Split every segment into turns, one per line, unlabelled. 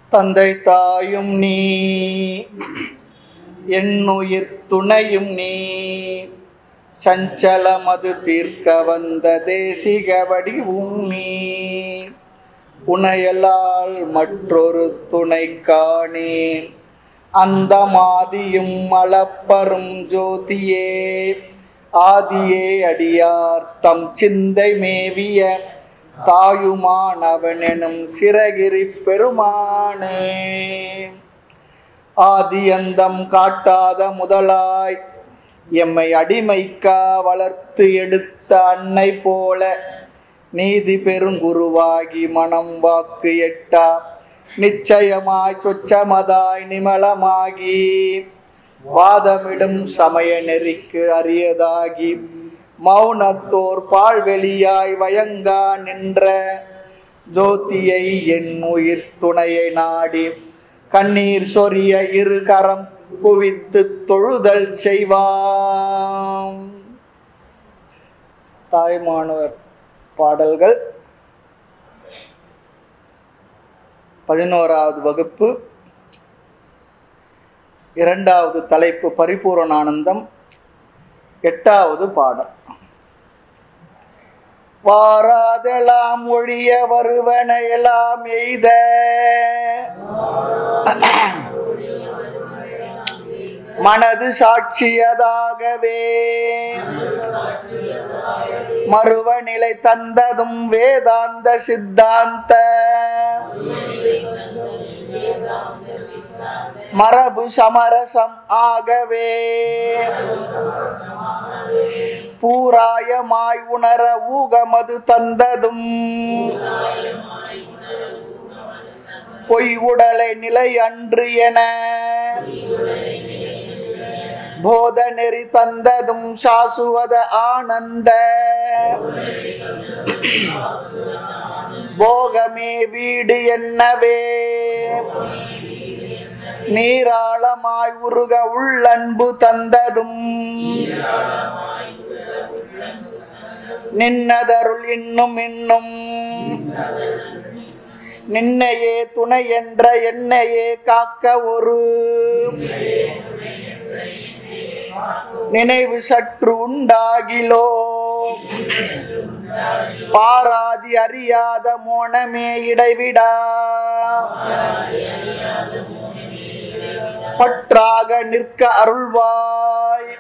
தந்தை தாயும் நீ என்னுயிர் துணையும் நீ சஞ்சலமது தீர்க்க வந்த தேசிக வடிவும் நீ புனையலால் மற்றொரு துணை காணேன் அந்த மாதியும் அளப்பரும் ஜோதியே ஆதியே அடியார் தம் சிந்தை மேவிய தாயுமானவன் எனும் சிறகிரி பெருமானே ஆதியந்தம் காட்டாத முதலாய் எம்மை அடிமைக்கா வளர்த்து எடுத்த அன்னை போல நீதி பெருங்குருவாகி மனம் வாக்கு எட்டா நிச்சயமாய் சொச்சமதாய் நிமலமாகி வாதமிடும் சமய நெறிக்கு அரியதாகி மௌனத்தோர் பாழ்வெளியாய் வயங்கா நின்ற ஜோதியை என் உயிர் துணையை நாடி கண்ணீர் சொரிய இரு கரம் குவித்து தொழுதல் செய்வாம் தாய்மானவர் பாடல்கள் பதினோராவது வகுப்பு இரண்டாவது தலைப்பு பரிபூரணானந்தம் எட்டாவது பாடல் வாராதெல்லாம் ஒழிய வருவன எல்லாம் எய்த மனது சாட்சியதாகவே மறுவ நிலை தந்ததும் வேதாந்த சித்தாந்த மரபு சமரசம் ஆகவே பூராயமாய் உணர ஊகமது தந்ததும் பொய் உடலை நிலை அன்று என போத நெறி தந்ததும் சாசுவத ஆனந்த போகமே வீடு என்னவே நீராளமாய் உருக உள்ளன்பு தந்ததும் நின்னதருள் இன்னும் இன்னும் நின்னையே துணை என்ற என்னையே காக்க ஒரு நினைவு சற்று உண்டாகிலோ பாராதி அறியாத மோனமே இடைவிடா பற்றாக நிற்க அருள்வாய்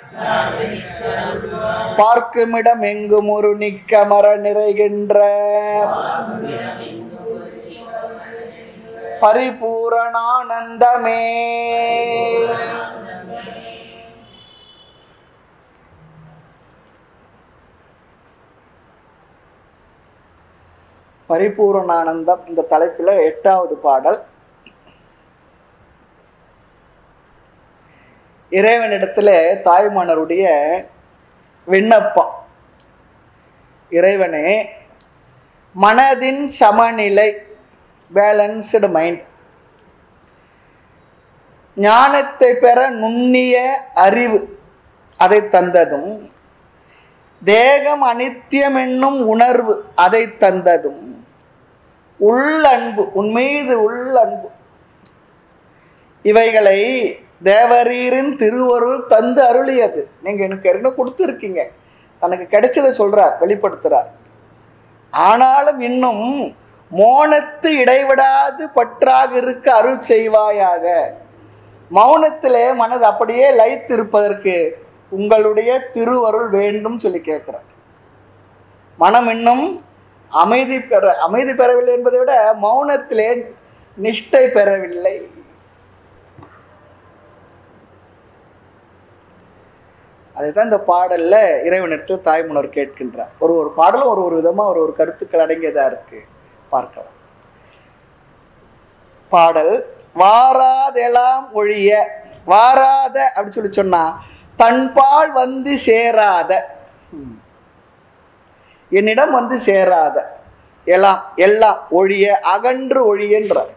பார்க்குமிடம் எங்கும் ஒரு நிக்க மர நிறைகின்ற பரிபூரணானந்தமே பரிபூரணானந்தம் இந்த தலைப்பில் எட்டாவது பாடல் இறைவனிடத்துல தாய்மானருடைய விண்ணப்பம் இறைவனே மனதின் சமநிலை பேலன்ஸ்டு மைண்ட் ஞானத்தை பெற நுண்ணிய அறிவு அதை தந்ததும் தேகம் அனித்தியம் என்னும் உணர்வு அதை தந்ததும் உள்ளன்பு உன்மீது உள்ளன்பு இவைகளை தேவரீரின் திருவருள் தந்து அருளியது நீங்க எனக்கு என்ன கொடுத்துருக்கீங்க தனக்கு கிடைச்சதை சொல்றார் வெளிப்படுத்துறார் ஆனாலும் இன்னும் மோனத்து இடைவிடாது பற்றாக இருக்க அருள் செய்வாயாக மௌனத்திலே மனது அப்படியே லயித்து இருப்பதற்கு உங்களுடைய திருவருள் வேண்டும் சொல்லி கேட்கிறார் மனம் இன்னும் அமைதி பெற அமைதி பெறவில்லை என்பதை விட மௌனத்திலே நிஷ்டை பெறவில்லை அதுதான் இந்த பாடல்ல இறைவனிடத்தில் தாய்மனர் கேட்கின்றார் ஒரு ஒரு பாடலும் ஒரு ஒரு விதமா ஒரு ஒரு கருத்துக்கள் அடங்கியதா இருக்கு பார்க்கலாம் பாடல் வாராதெல்லாம் ஒழிய வாராத அப்படி சொல்லி சொன்னா தன்பால் வந்து சேராத ம். என்னிடம் வந்து சேராத எல்லாம் எல்லாம் ஒழிய அகன்று ஒழியன்றார்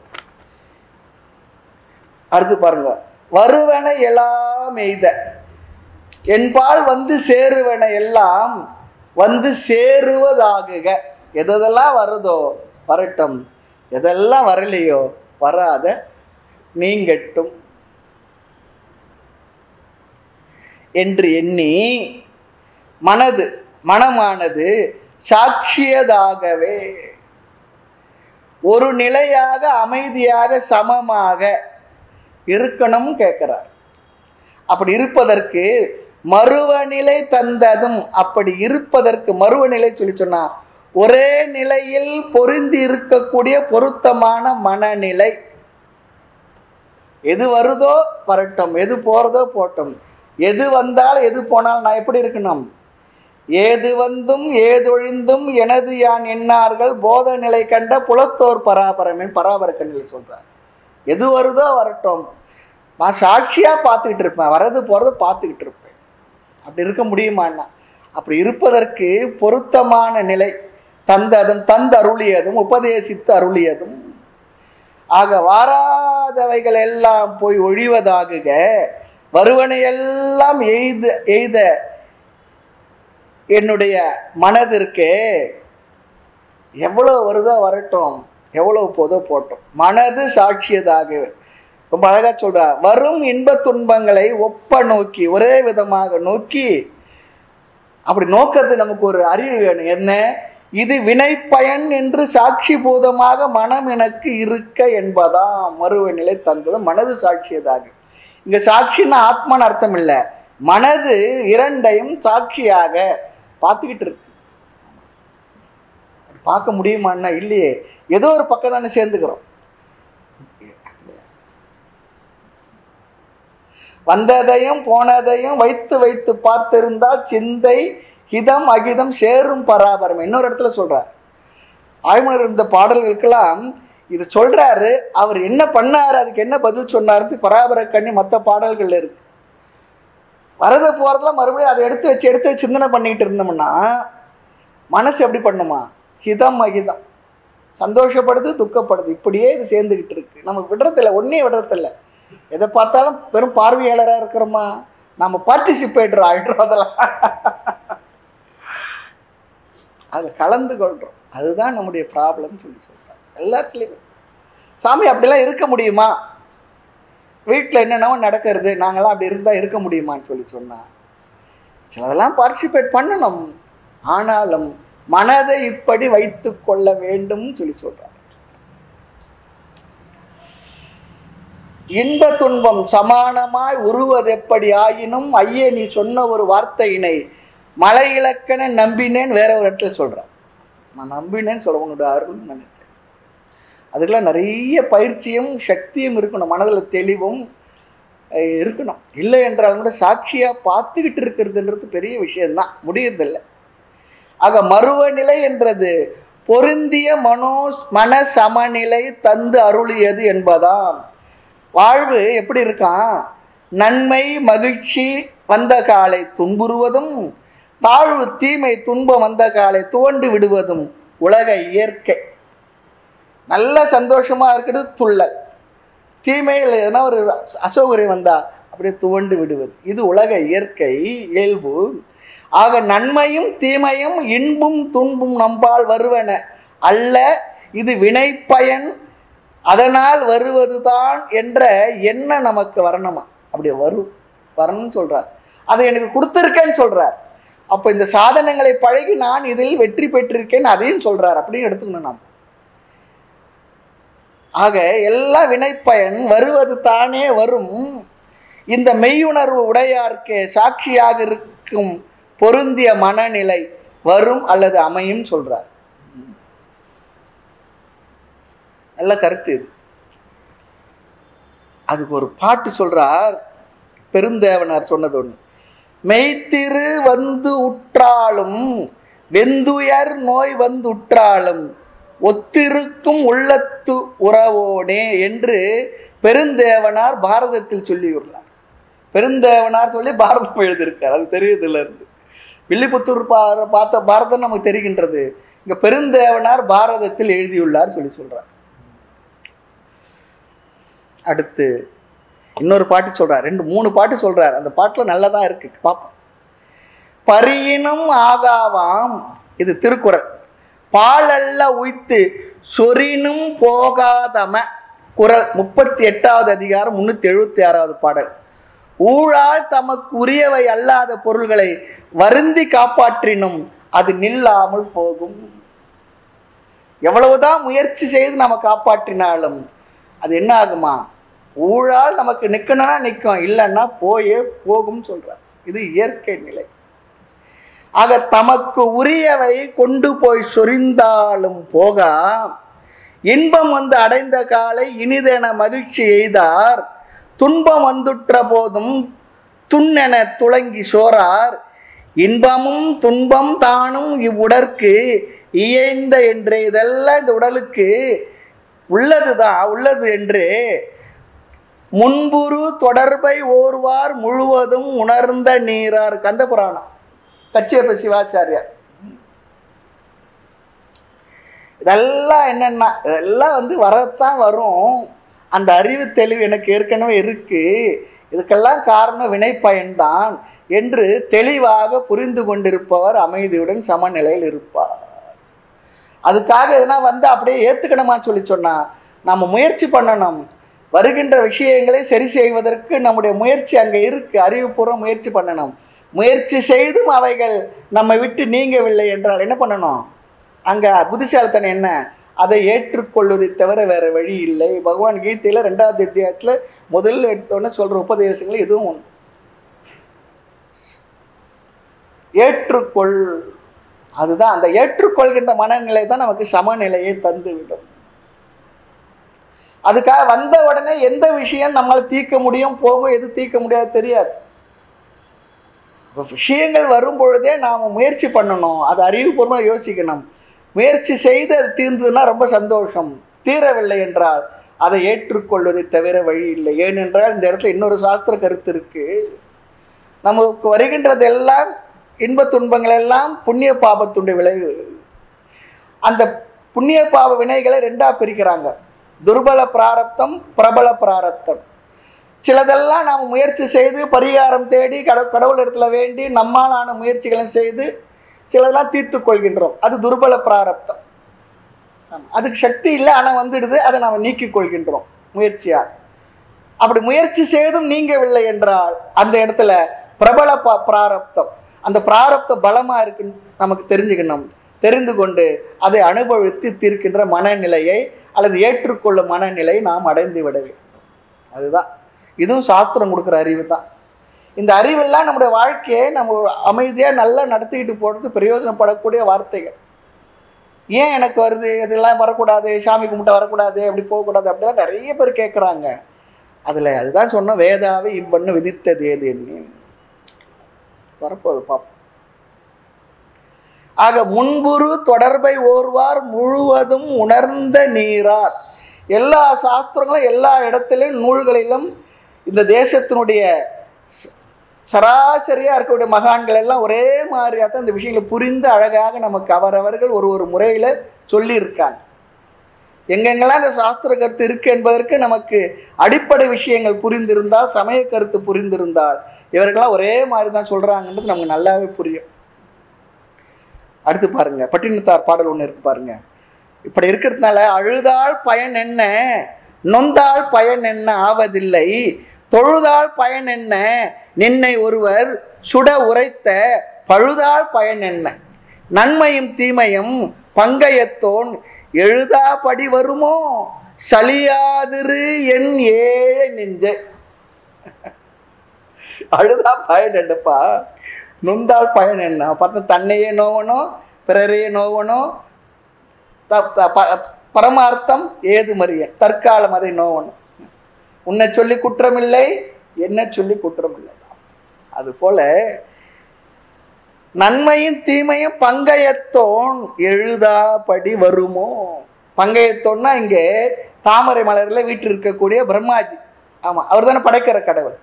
அடுத்து பாருங்க வருவன எல்லாம் எய்த என்பால் வந்து சேருவன எல்லாம் வந்து சேருவதாகுக எதெல்லாம் வருதோ வரட்டும் எதெல்லாம் வரலையோ வராத நீங்கட்டும் என்று எண்ணி மனது மனமானது சாட்சியதாகவே ஒரு நிலையாக அமைதியாக சமமாக இருக்கணும் கேட்கிறார் அப்படி இருப்பதற்கு மறுவநிலை தந்ததும் அப்படி இருப்பதற்கு மறுவநிலை சொல்லி சொன்னா ஒரே நிலையில் பொருந்தி இருக்கக்கூடிய பொருத்தமான மனநிலை எது வருதோ வரட்டும் எது போறதோ போட்டும் எது வந்தால் எது போனால் நான் எப்படி இருக்கணும் ஏது வந்தும் ஏதொழிந்தும் எனது யான் எண்ணார்கள் போத நிலை கண்ட புலத்தோர் பராபரமின் பராபரக்க நிலை சொல்றார் எது வருதோ வரட்டும் நான் சாட்சியா பார்த்துக்கிட்டு இருப்பேன் வரது போறது பார்த்துக்கிட்டு இருப்பேன் அப்படி இருக்க முடியுமான்னா அப்படி இருப்பதற்கு பொருத்தமான நிலை தந்ததும் தந்து அருளியதும் உபதேசித்து அருளியதும் ஆக வாராதவைகள் எல்லாம் போய் ஒழிவதாகுக வருவனை எல்லாம் எய்த எய்த என்னுடைய மனதிற்கு எவ்வளவு வருதோ வரட்டும் எவ்வளவு போதோ போட்டோம் மனது சாட்சியதாக ரொம்ப அழகா சொல்றா வரும் இன்ப துன்பங்களை ஒப்ப நோக்கி ஒரே விதமாக நோக்கி அப்படி நோக்கத்து நமக்கு ஒரு அறிவு வேணும் என்ன இது வினைப்பயன் என்று சாட்சி பூதமாக மனம் எனக்கு இருக்க என்பதாம் மறுவ நிலை தந்தது மனது சாட்சியதாக இங்க சாட்சின்னா ஆத்மான்னு அர்த்தம் இல்லை மனது இரண்டையும் சாட்சியாக பார்த்துக்கிட்டு இருக்கு பார்க்க முடியுமான்னா இல்லையே ஏதோ ஒரு பக்கம் தானே சேர்ந்துக்கிறோம் வந்ததையும் போனதையும் வைத்து வைத்து பார்த்திருந்தால் சிந்தை ஹிதம் அகிதம் சேரும் பராபரம் இன்னொரு இடத்துல சொல்றார் ஆய்மனர் இந்த பாடல்களுக்கெல்லாம் இது சொல்றாரு அவர் என்ன பண்ணாரு அதுக்கு என்ன பதில் சொன்னாரு பராபர கண்ணி மற்ற பாடல்கள் இருக்கு வரது போறதுல மறுபடியும் அதை எடுத்து வச்சு எடுத்து வச்சு சிந்தனை பண்ணிட்டு இருந்தோம்னா மனசு எப்படி பண்ணுமா ஹிதம் அகிதம் சந்தோஷப்படுது துக்கப்படுது இப்படியே இது சேர்ந்துக்கிட்டு இருக்கு நம்ம விடுறதில்ல ஒன்னே விடுறதில்ல எதை பார்த்தாலும் வெறும் பார்வையாளராக இருக்கிறோமா நம்ம பார்ட்டிசிபேட்டர் ஆகிடுறோம் அதெல்லாம் அதில் கலந்து கொள்கிறோம் அதுதான் நம்முடைய ப்ராப்ளம் சொல்லி சொல்கிறாங்க எல்லாத்துலேயும் சாமி அப்படிலாம் இருக்க முடியுமா வீட்டில் என்னென்னவோ நடக்கிறது நாங்களாம் அப்படி இருந்தால் இருக்க முடியுமான்னு சொல்லி சொன்னா சிலதெல்லாம் பார்ட்டிசிபேட் பண்ணணும் ஆனாலும் மனதை இப்படி வைத்து கொள்ள வேண்டும் சொல்லி சொல்றார் இன்ப துன்பம் சமானமாய் உருவது எப்படி ஆயினும் ஐயே நீ சொன்ன ஒரு வார்த்தையினை மலை இலக்கண நம்பினேன் வேற ஒரு இடத்துல சொல்றான் நான் நம்பினேன்னு சொல்ல உன்னோட அருள்னு நினைச்சேன் அதுக்கெல்லாம் நிறைய பயிற்சியும் சக்தியும் இருக்கணும் மனதில் தெளிவும் அஹ், இருக்கணும் இல்லை என்றாலும் கூட சாட்சியாக பார்த்துக்கிட்டு இருக்கிறதுன்றது பெரிய விஷயம்தான் முடியறதில்லை ஆக மருவ நிலை என்றது பொருந்திய மனோ மன சமநிலை தந்து அருளியது என்பதாம் வாழ்வு எப்படி இருக்கான் நன்மை மகிழ்ச்சி வந்த காலை துன்புறுவதும் தாழ்வு தீமை துன்பம் வந்த காலை துவண்டு விடுவதும் உலக இயற்கை நல்ல சந்தோஷமா இருக்கிறது துள்ளல் தீமையில் எதனா ஒரு அசௌகரியம் வந்தா அப்படியே துவண்டு விடுவது இது உலக இயற்கை இயல்பு ஆக நன்மையும் தீமையும் இன்பும் துன்பும் நம்பால் வருவன அல்ல இது வினைப்பயன் அதனால் வருவதுதான் என்ற எண்ணம் நமக்கு வரணுமா அப்படி வரும் வரணும்னு சொல்றார் அதை எனக்கு கொடுத்துருக்கேன்னு சொல்றார் அப்போ இந்த சாதனங்களை பழகி நான் இதில் வெற்றி பெற்றிருக்கேன் அதையும் சொல்றார் அப்படின்னு எடுத்துக்கணும் நாம் ஆக எல்லா வினைப்பயன் வருவது தானே வரும் இந்த மெய்யுணர்வு உடையார்க்கு சாட்சியாக இருக்கும் பொருந்திய மனநிலை வரும் அல்லது அமையும் சொல்றார் நல்ல கருத்து இது அதுக்கு ஒரு பாட்டு சொல்றார் பெருந்தேவனார் சொன்னது ஒன்று மெய்த்திரு வந்து உற்றாலும் வெந்துயர் நோய் வந்து உற்றாலும் ஒத்திருக்கும் உள்ளத்து உறவோனே என்று பெருந்தேவனார் பாரதத்தில் சொல்லியுள்ளார் பெருந்தேவனார் சொல்லி பாரதம் எழுதியிருக்கார் அது தெரியுதுல இருந்து வில்லிபுத்தூர் பா பார்த்த பாரதம் நமக்கு தெரிகின்றது இங்க பெருந்தேவனார் பாரதத்தில் எழுதியுள்ளார் சொல்லி சொல்றார் அடுத்து இன்னொரு பாட்டு சொல்றார் ரெண்டு மூணு பாட்டு சொல்றார் அந்த பாட்டுல நல்லதா இருக்கு பார்ப்போம் பரியினும் ஆகாவாம் இது திருக்குறள் பாலல்ல உய்த்து சொரினும் போகாதம குரல் முப்பத்தி எட்டாவது அதிகாரம் முன்னூத்தி எழுபத்தி ஆறாவது பாடல் ஊழால் தமக்கு உரியவை அல்லாத பொருள்களை வருந்தி காப்பாற்றினும் அது நில்லாமல் போகும் எவ்வளவுதான் முயற்சி செய்து நம்ம காப்பாற்றினாலும் அது என்ன ஆகுமா ஊழால் நமக்கு நிக்கணும்னா நிற்கும் இல்லைன்னா போயே போகும் சொல்றார் இது இயற்கை நிலை ஆக தமக்கு உரியவை கொண்டு போய் சொரிந்தாலும் போகா இன்பம் வந்து அடைந்த காலை இனிதென மகிழ்ச்சி எய்தார் துன்பம் வந்துற்ற போதும் துண்ணென துளங்கி சோறார் இன்பமும் துன்பம் தானும் இவ்வுடற்கு இயைந்த என்று இதெல்லாம் இந்த உடலுக்கு உள்ளதுதான் உள்ளது என்று முன்புரு தொடர்பை ஓர்வார் முழுவதும் உணர்ந்த நீரார் கந்த புராணம் கச்சியப்ப சிவாச்சாரியார் இதெல்லாம் என்னன்னா இதெல்லாம் வந்து வரத்தான் வரும் அந்த அறிவு தெளிவு எனக்கு ஏற்கனவே இருக்கு இதுக்கெல்லாம் காரணம் வினை பயன்தான் என்று தெளிவாக புரிந்து கொண்டிருப்பவர் அமைதியுடன் சமநிலையில் இருப்பார் அதுக்காக எதனா வந்து அப்படியே ஏத்துக்கணுமா சொல்லி சொன்னா நம்ம முயற்சி பண்ணணும் வருகின்ற விஷயங்களை சரி செய்வதற்கு நம்முடைய முயற்சி அங்கே இருக்கு அறிவுபூர்வம் முயற்சி பண்ணணும் முயற்சி செய்தும் அவைகள் நம்மை விட்டு நீங்கவில்லை என்றால் என்ன பண்ணணும் அங்க புத்திசாலித்தனம் என்ன அதை ஏற்றுக்கொள்வதை தவிர வேற வழி இல்லை பகவான் கீதையில ரெண்டாவது அத்தியாயத்துல முதல்ல எடுத்தோடனே சொல்ற உபதேசங்கள் இதுவும் ஒன்று ஏற்றுக்கொள் அதுதான் அந்த ஏற்றுக்கொள்கின்ற மனநிலை தான் நமக்கு சமநிலையை தந்துவிடும் அதுக்காக வந்த உடனே எந்த விஷயம் நம்மளால தீர்க்க முடியும் போகும் எது தீர்க்க முடியாது தெரியாது இப்ப விஷயங்கள் வரும் பொழுதே நாம் முயற்சி பண்ணணும் அது அறிவுபூர்வமாக யோசிக்கணும் முயற்சி செய்து அது தீர்ந்ததுன்னா ரொம்ப சந்தோஷம் தீரவில்லை என்றால் அதை ஏற்றுக்கொள்வதை தவிர வழி இல்லை ஏனென்றால் இந்த இடத்துல இன்னொரு சாஸ்திர கருத்து இருக்கு நமக்கு வருகின்றதெல்லாம் இன்ப துன்பங்கள் எல்லாம் புண்ணிய பாபத்துடைய விளைவு அந்த புண்ணிய பாவ வினைகளை ரெண்டா பிரிக்கிறாங்க துர்பல பிராரப்தம் பிரபல பிராரப்தம் சிலதெல்லாம் நாம் முயற்சி செய்து பரிகாரம் தேடி கட கடவுள் இடத்துல வேண்டி நம்மாலான முயற்சிகளும் செய்து சிலதெல்லாம் தீர்த்து கொள்கின்றோம் அது துர்பல பிராரப்தம் ஆமா. அதுக்கு சக்தி இல்லை ஆனால் வந்துடுது அதை நாம் நீக்கிக் கொள்கின்றோம் முயற்சியால் அப்படி முயற்சி செய்தும் நீங்கவில்லை என்றால் அந்த இடத்துல பிரபல ப பிராரப்தம் அந்த பிராரப்த பலமா இருக்குன்னு நமக்கு தெரிஞ்சுக்கணும் தெரிந்து கொண்டு அதை அனுபவித்து தீர்க்கின்ற மனநிலையை அல்லது ஏற்றுக்கொள்ளும் மனநிலை நாம் அடைந்து விட வேண்டும் அதுதான் இதுவும் சாஸ்திரம் கொடுக்குற அறிவு தான் இந்த அறிவெல்லாம் நம்முடைய வாழ்க்கையை நம்ம அமைதியாக நல்லா நடத்திக்கிட்டு போகிறது பிரயோஜனப்படக்கூடிய வார்த்தைகள் ஏன் எனக்கு வருது இதெல்லாம் வரக்கூடாது சாமி கும்பிட்ட வரக்கூடாது அப்படி போகக்கூடாது அப்படிலாம் நிறைய பேர் கேட்குறாங்க அதில் அதுதான் சொன்னோம் வேதாவை இப்பண்ணு விதித்தது ஏது என்ன வரப்போகுது பார்ப்போம் ஆக முன்புறு தொடர்பை ஓர்வார் முழுவதும் உணர்ந்த நீரார் எல்லா சாஸ்திரங்களும் எல்லா இடத்திலும் நூல்களிலும் இந்த தேசத்தினுடைய ச- சராசரியா இருக்கக்கூடிய மகான்கள் எல்லாம் ஒரே மாதிரியாக தான் இந்த விஷயங்களை புரிந்து அழகாக நமக்கு அவரவர்கள் ஒரு ஒரு முறையில் சொல்லியிருக்காங்க எங்கெங்கெல்லாம் இந்த சாஸ்திர கருத்து இருக்கு என்பதற்கு நமக்கு அடிப்படை விஷயங்கள் புரிந்திருந்தால் சமய கருத்து புரிந்திருந்தால் இவர்கள்லாம் ஒரே மாதிரி தான் சொல்றாங்கன்றது நமக்கு நல்லாவே புரியும் அடுத்து பாருங்க பட்டினத்தார் பாடல் ஒன்று இருக்கு பாருங்க இப்படி இருக்கிறதுனால அழுதால் பயன் என்ன நொந்தால் பயன் என்ன ஆவதில்லை தொழுதால் பயன் என்ன நின்னை ஒருவர் சுட உரைத்த பழுதால் பயன் என்ன நன்மையும் தீமையும் பங்கையத்தோன் எழுதாபடி வருமோ சலியாதிரு என் ஏழை நெஞ்ச அழுதா பயன் என்னப்பா நொந்தால் பயன் என்ன பார்த்தா தன்னையே நோவணும் பிறரையே நோவணும் த- த- ப- பரமார்த்தம் ஏது மறியன் தற்காலம் அதை நோவணும் உன்னை சொல்லி குற்றமில்லை என்ன சொல்லி குற்றமில்லை அது போல நன்மையும் தீமையும் பங்கையத்தோன் எழுதாபடி வருமோ பங்கையத்தோன்னா இங்கே தாமரை மலர்ல வீட்டில் இருக்கக்கூடிய பிரம்மாஜி ஆமா அவர் தானே படைக்கிற கடவுள்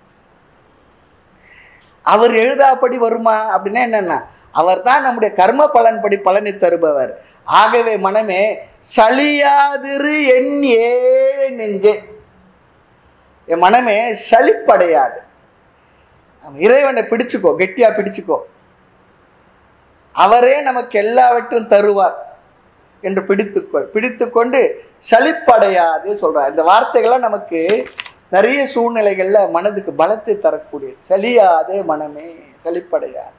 அவர் எழுதாப்படி வருமா அப்படின்னா என்னன்னா அவர் தான் நம்முடைய கர்ம பலன்படி பலனை தருபவர் ஆகவே மனமே சலியாதிரு என் ஏழை நெஞ்சே என் மனமே சலிப்படையாது ஆமா, இறைவனை பிடிச்சுக்கோ கெட்டியா பிடிச்சுக்கோ அவரே நமக்கு எல்லாவற்றையும் தருவார் என்று பிடித்துக்கொள் பிடித்துக்கொண்டு சலிப்படையாதே சொல்றார் இந்த வார்த்தைகள்லாம் நமக்கு நிறைய சூழ்நிலைகள்ல மனதுக்கு பலத்தை தரக்கூடியது சலியாதே மனமே சலிப்படையாதே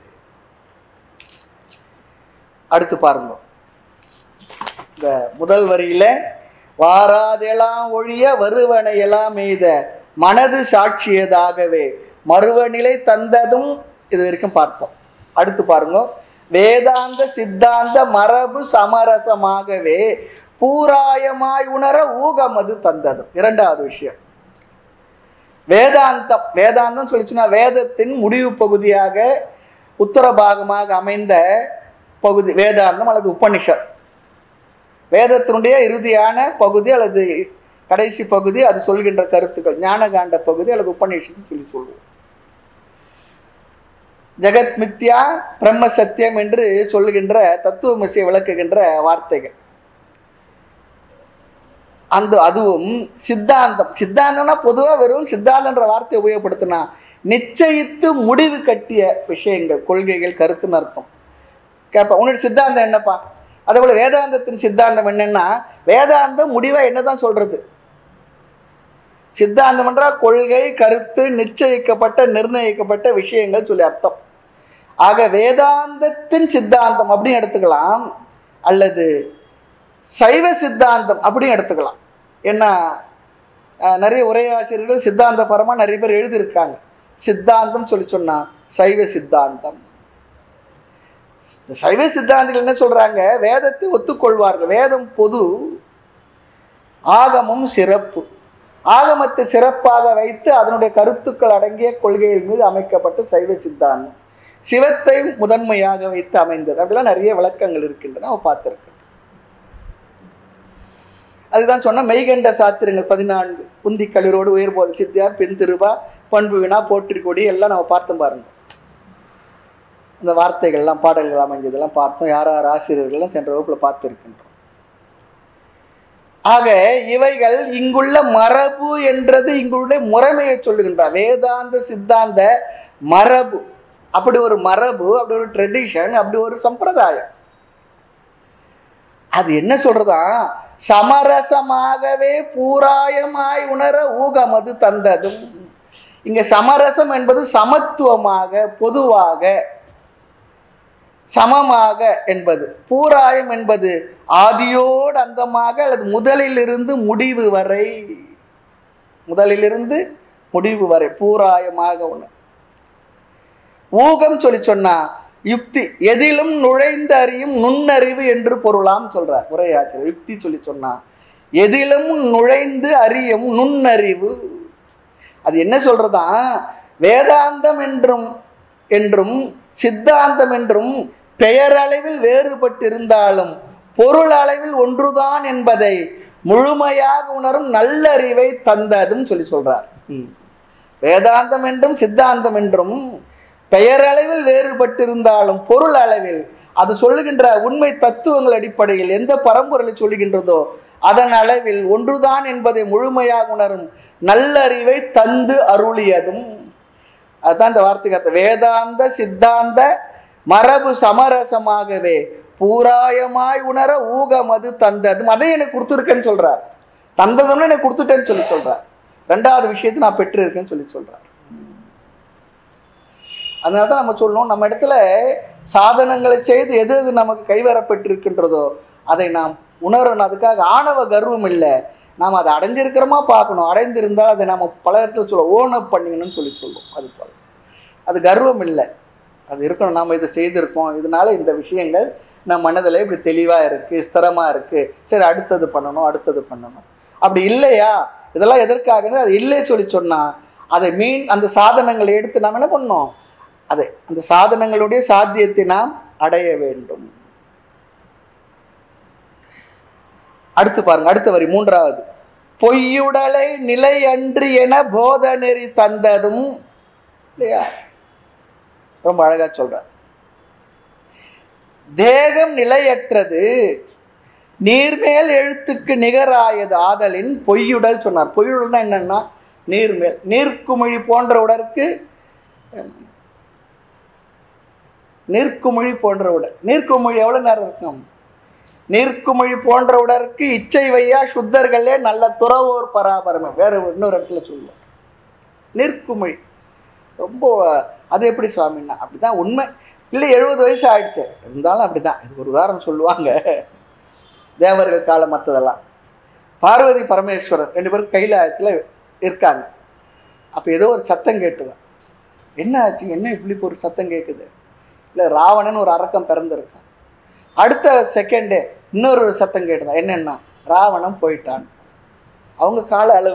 அடுத்து பாருங்க இந்த முதல் வரியில வாராதெல்லாம் ஒழிய வருவனை எல்லாம் எய்த மனது சாட்சியதாகவே மறுவநிலை தந்ததும் இது வரைக்கும் பார்த்தோம் அடுத்து பாருங்க வேதாந்த சித்தாந்த மரபு சமரசமாகவே பூராயமாய் உணர ஊகமது தந்ததும் இரண்டாவது விஷயம் வேதாந்தம் வேதாந்தம் சொல்லிச்சுன்னா வேதத்தின் முடிவு பகுதியாக உத்தர பாகமாக அமைந்த பகுதி வேதாந்தம் அல்லது உபனிஷத் வேதத்தினுடைய இறுதியான பகுதி அல்லது கடைசி பகுதி அது சொல்கின்ற கருத்துக்கள் ஞானகாண்ட பகுதி அல்லது உபநிஷத்து சொல்லி சொல்லுவோம் ஜெகத் மித்யா பிரம்ம சத்தியம் என்று சொல்லுகின்ற தத்துவமசியை விளக்குகின்ற வார்த்தைகள் அந்த அதுவும் சித்தாந்தம் சித்தாந்தம்னா பொதுவாக வெறும் சித்தாந்தன்ற வார்த்தையை உபயோகப்படுத்தினா நிச்சயித்து முடிவு கட்டிய விஷயங்கள் கொள்கைகள் கருத்துன்னு அர்த்தம் கேட்பா உன்னோட சித்தாந்தம் என்னப்பா அதே போல வேதாந்தத்தின் சித்தாந்தம் என்னன்னா வேதாந்தம் முடிவா என்னதான் சொல்றது சித்தாந்தம் என்றால் கொள்கை கருத்து நிச்சயிக்கப்பட்ட நிர்ணயிக்கப்பட்ட விஷயங்கள் சொல்லி அர்த்தம் ஆக வேதாந்தத்தின் சித்தாந்தம் அப்படின்னு எடுத்துக்கலாம் அல்லது சைவ சித்தாந்தம் அப்படின்னு எடுத்துக்கலாம் ஏன்னா அஹ், நிறைய உரையாசிரியர்கள் சித்தாந்த பரமா நிறைய பேர் எழுதியிருக்காங்க சித்தாந்தம் சொல்லி சொன்னா சைவ சித்தாந்தம் இந்த சைவ சித்தாந்திகள் என்ன சொல்றாங்க வேதத்தை ஒத்துக்கொள்வார்கள் வேதம் பொது ஆகமம் சிறப்பு ஆகமத்தை சிறப்பாக வைத்து அதனுடைய கருத்துக்கள் அடங்கிய கொள்கைகள் மீது அமைக்கப்பட்ட சைவ சித்தாந்தம் சிவத்தை முதன்மையாக வைத்து அமைந்தது அப்படிலாம் நிறைய விளக்கங்கள் இருக்கின்றன அவ பார்த்திருக்கேன் அதுதான் சொன்ன மெய்கண்ட சாத்திரங்கள் பதினான்கு உந்தி களிரோடு உயர் போத சித்தியார் பெண் திருவா பண்பு வினா போற்றிக்கொடி எல்லாம் நம்ம பார்த்தோம் பாருங்க இந்த வார்த்தைகள்லாம் பாடல்கள் அமைஞ்சதெல்லாம் பார்த்தோம் யார் யார் ஆசிரியர்கள்லாம் சென்ற வகுப்புல பார்த்துருக்கின்றோம் ஆக இவைகள் இங்குள்ள மரபு என்றது இங்குள்ள முறைமையை சொல்லுகின்றார் வேதாந்த சித்தாந்த மரபு அப்படி ஒரு மரபு அப்படி ஒரு ட்ரெடிஷன் அப்படி ஒரு சம்பிரதாயம் அது என்ன சொல்றதா சமரசமாகவே பூராயமாய் உணர ஊகமது தந்ததும் இங்க சமரசம் என்பது சமத்துவமாக பொதுவாக சமமாக என்பது பூராயம் என்பது ஆதியோடு அந்தமாக அல்லது முதலிலிருந்து முடிவு வரை முதலிலிருந்து முடிவு வரை பூராயமாக ஒன்று ஊகம் சொல்லி சொன்னா யுக்தி எதிலும் நுழைந்து அறியும் நுண்ணறிவு என்று பொருளாம் சொல்றார் உரையாச்சர் யுக்தி சொல்லி சொன்னா எதிலும் நுழைந்து அறியும் நுண்ணறிவு அது என்ன சொல்றதா வேதாந்தம் என்றும் என்றும் சித்தாந்தம் என்றும் பெயரளவில் வேறுபட்டிருந்தாலும் பொருள் அளவில் ஒன்றுதான் என்பதை முழுமையாக உணரும் நல்லறிவை தந்ததும் சொல்லி சொல்றார் ம். வேதாந்தம் என்றும் சித்தாந்தம் என்றும் பெயரளவில் வேறுபட்டிருந்தாலும் பொருள் அளவில் அது சொல்லுகின்ற உண்மை தத்துவங்கள் அடிப்படையில் எந்த பரம்பொருளை சொல்லுகின்றதோ அதன் அளவில் ஒன்றுதான் என்பதை முழுமையாக உணரும் நல்லறிவை தந்து அருளியதும் அதுதான் இந்த வார்த்தைக்கு அர்த்தம் வேதாந்த சித்தாந்த மரபு சமரசமாகவே பூராயமாய் உணர ஊகமது தந்ததும் அதை எனக்கு கொடுத்துருக்கேன்னு சொல்றார் தந்ததும்னு எனக்கு கொடுத்துட்டேன்னு சொல்லி சொல்றார் ரெண்டாவது விஷயத்தை நான் பெற்றிருக்கேன்னு சொல்லி சொல்றார் அதனால தான் நம்ம சொல்லணும் நம்ம இடத்துல சாதனங்களை செய்து எது எது நமக்கு கைவரப்பட்டிருக்கின்றதோ அதை நாம் உணரணும் அதுக்காக ஆணவ கர்வம் இல்லை நாம் அதை அடைஞ்சிருக்கிறோமா பார்க்கணும் அடைந்திருந்தால் அதை நம்ம பல இடத்துல சொல்ல ஓன் அப் பண்ணிக்கணும்னு சொல்லி சொல்லுவோம் அது போல அது கர்வம் இல்லை அது இருக்கணும் நாம் இதை செய்திருக்கோம் இதனால இந்த விஷயங்கள் நம் மனதில் இப்படி தெளிவாக இருக்குது ஸ்திரமாக இருக்குது சரி அடுத்தது பண்ணணும் அடுத்தது பண்ணணும் அப்படி இல்லையா இதெல்லாம் எதற்காக அது இல்லை சொல்லி சொன்னால் அதை மீன் அந்த சாதனங்களை எடுத்து நாம் என்ன பண்ணோம் அதை அந்த சாதனங்களுடைய சாத்தியத்தை நாம் அடைய வேண்டும் அடுத்து பாருங்க அடுத்த வரி மூன்றாவது பொய்யுடலை நிலை அன்று என போத நெறி தந்ததும் இல்லையா ரொம்ப அழகா சொல்றார் தேகம் நிலையற்றது நீர்மேல் எழுத்துக்கு நிகராயது ஆதலின் பொய்யுடல் சொன்னார் பொய்யுடல்னா என்னன்னா நீர்மேல் நீர்க்குமிழி போன்ற உடற்கு நீர்க்குமிழி போன்ற உடல் நீர்க்குமிழி எவ்வளவு நேரம் இருக்கும் நீர்க்குமிழி போன்ற உடற்கு இச்சை வையா சுத்தர்களே நல்ல துறவோர் பராபரமே வேற இன்னொரு இடத்துல சொல்லுவோம் நீர்க்குமிழி ரொம்ப அது எப்படி சுவாமின்னா அப்படிதான் உண்மை இல்லை எழுபது வயசு ஆயிடுச்சு இருந்தாலும் அப்படிதான் இது ஒரு உதாரணம் சொல்லுவாங்க தேவர்கள் காலம் மற்றதெல்லாம் பார்வதி பரமேஸ்வரர் ரெண்டு பேரும் கைலாயத்தில் இருக்காங்க அப்போ ஏதோ ஒரு சத்தம் கேட்டுதான் என்ன ஆச்சு என்ன இப்படி ஒரு சத்தம் கேட்குது இல்லை ராவணன் ஒரு அரக்கம் பிறந்திருக்கான் அடுத்த செகண்டே இன்னொரு சத்தம் கேட்டுதான் என்னன்னா ராவணன் போயிட்டான் அவங்க கால அளவு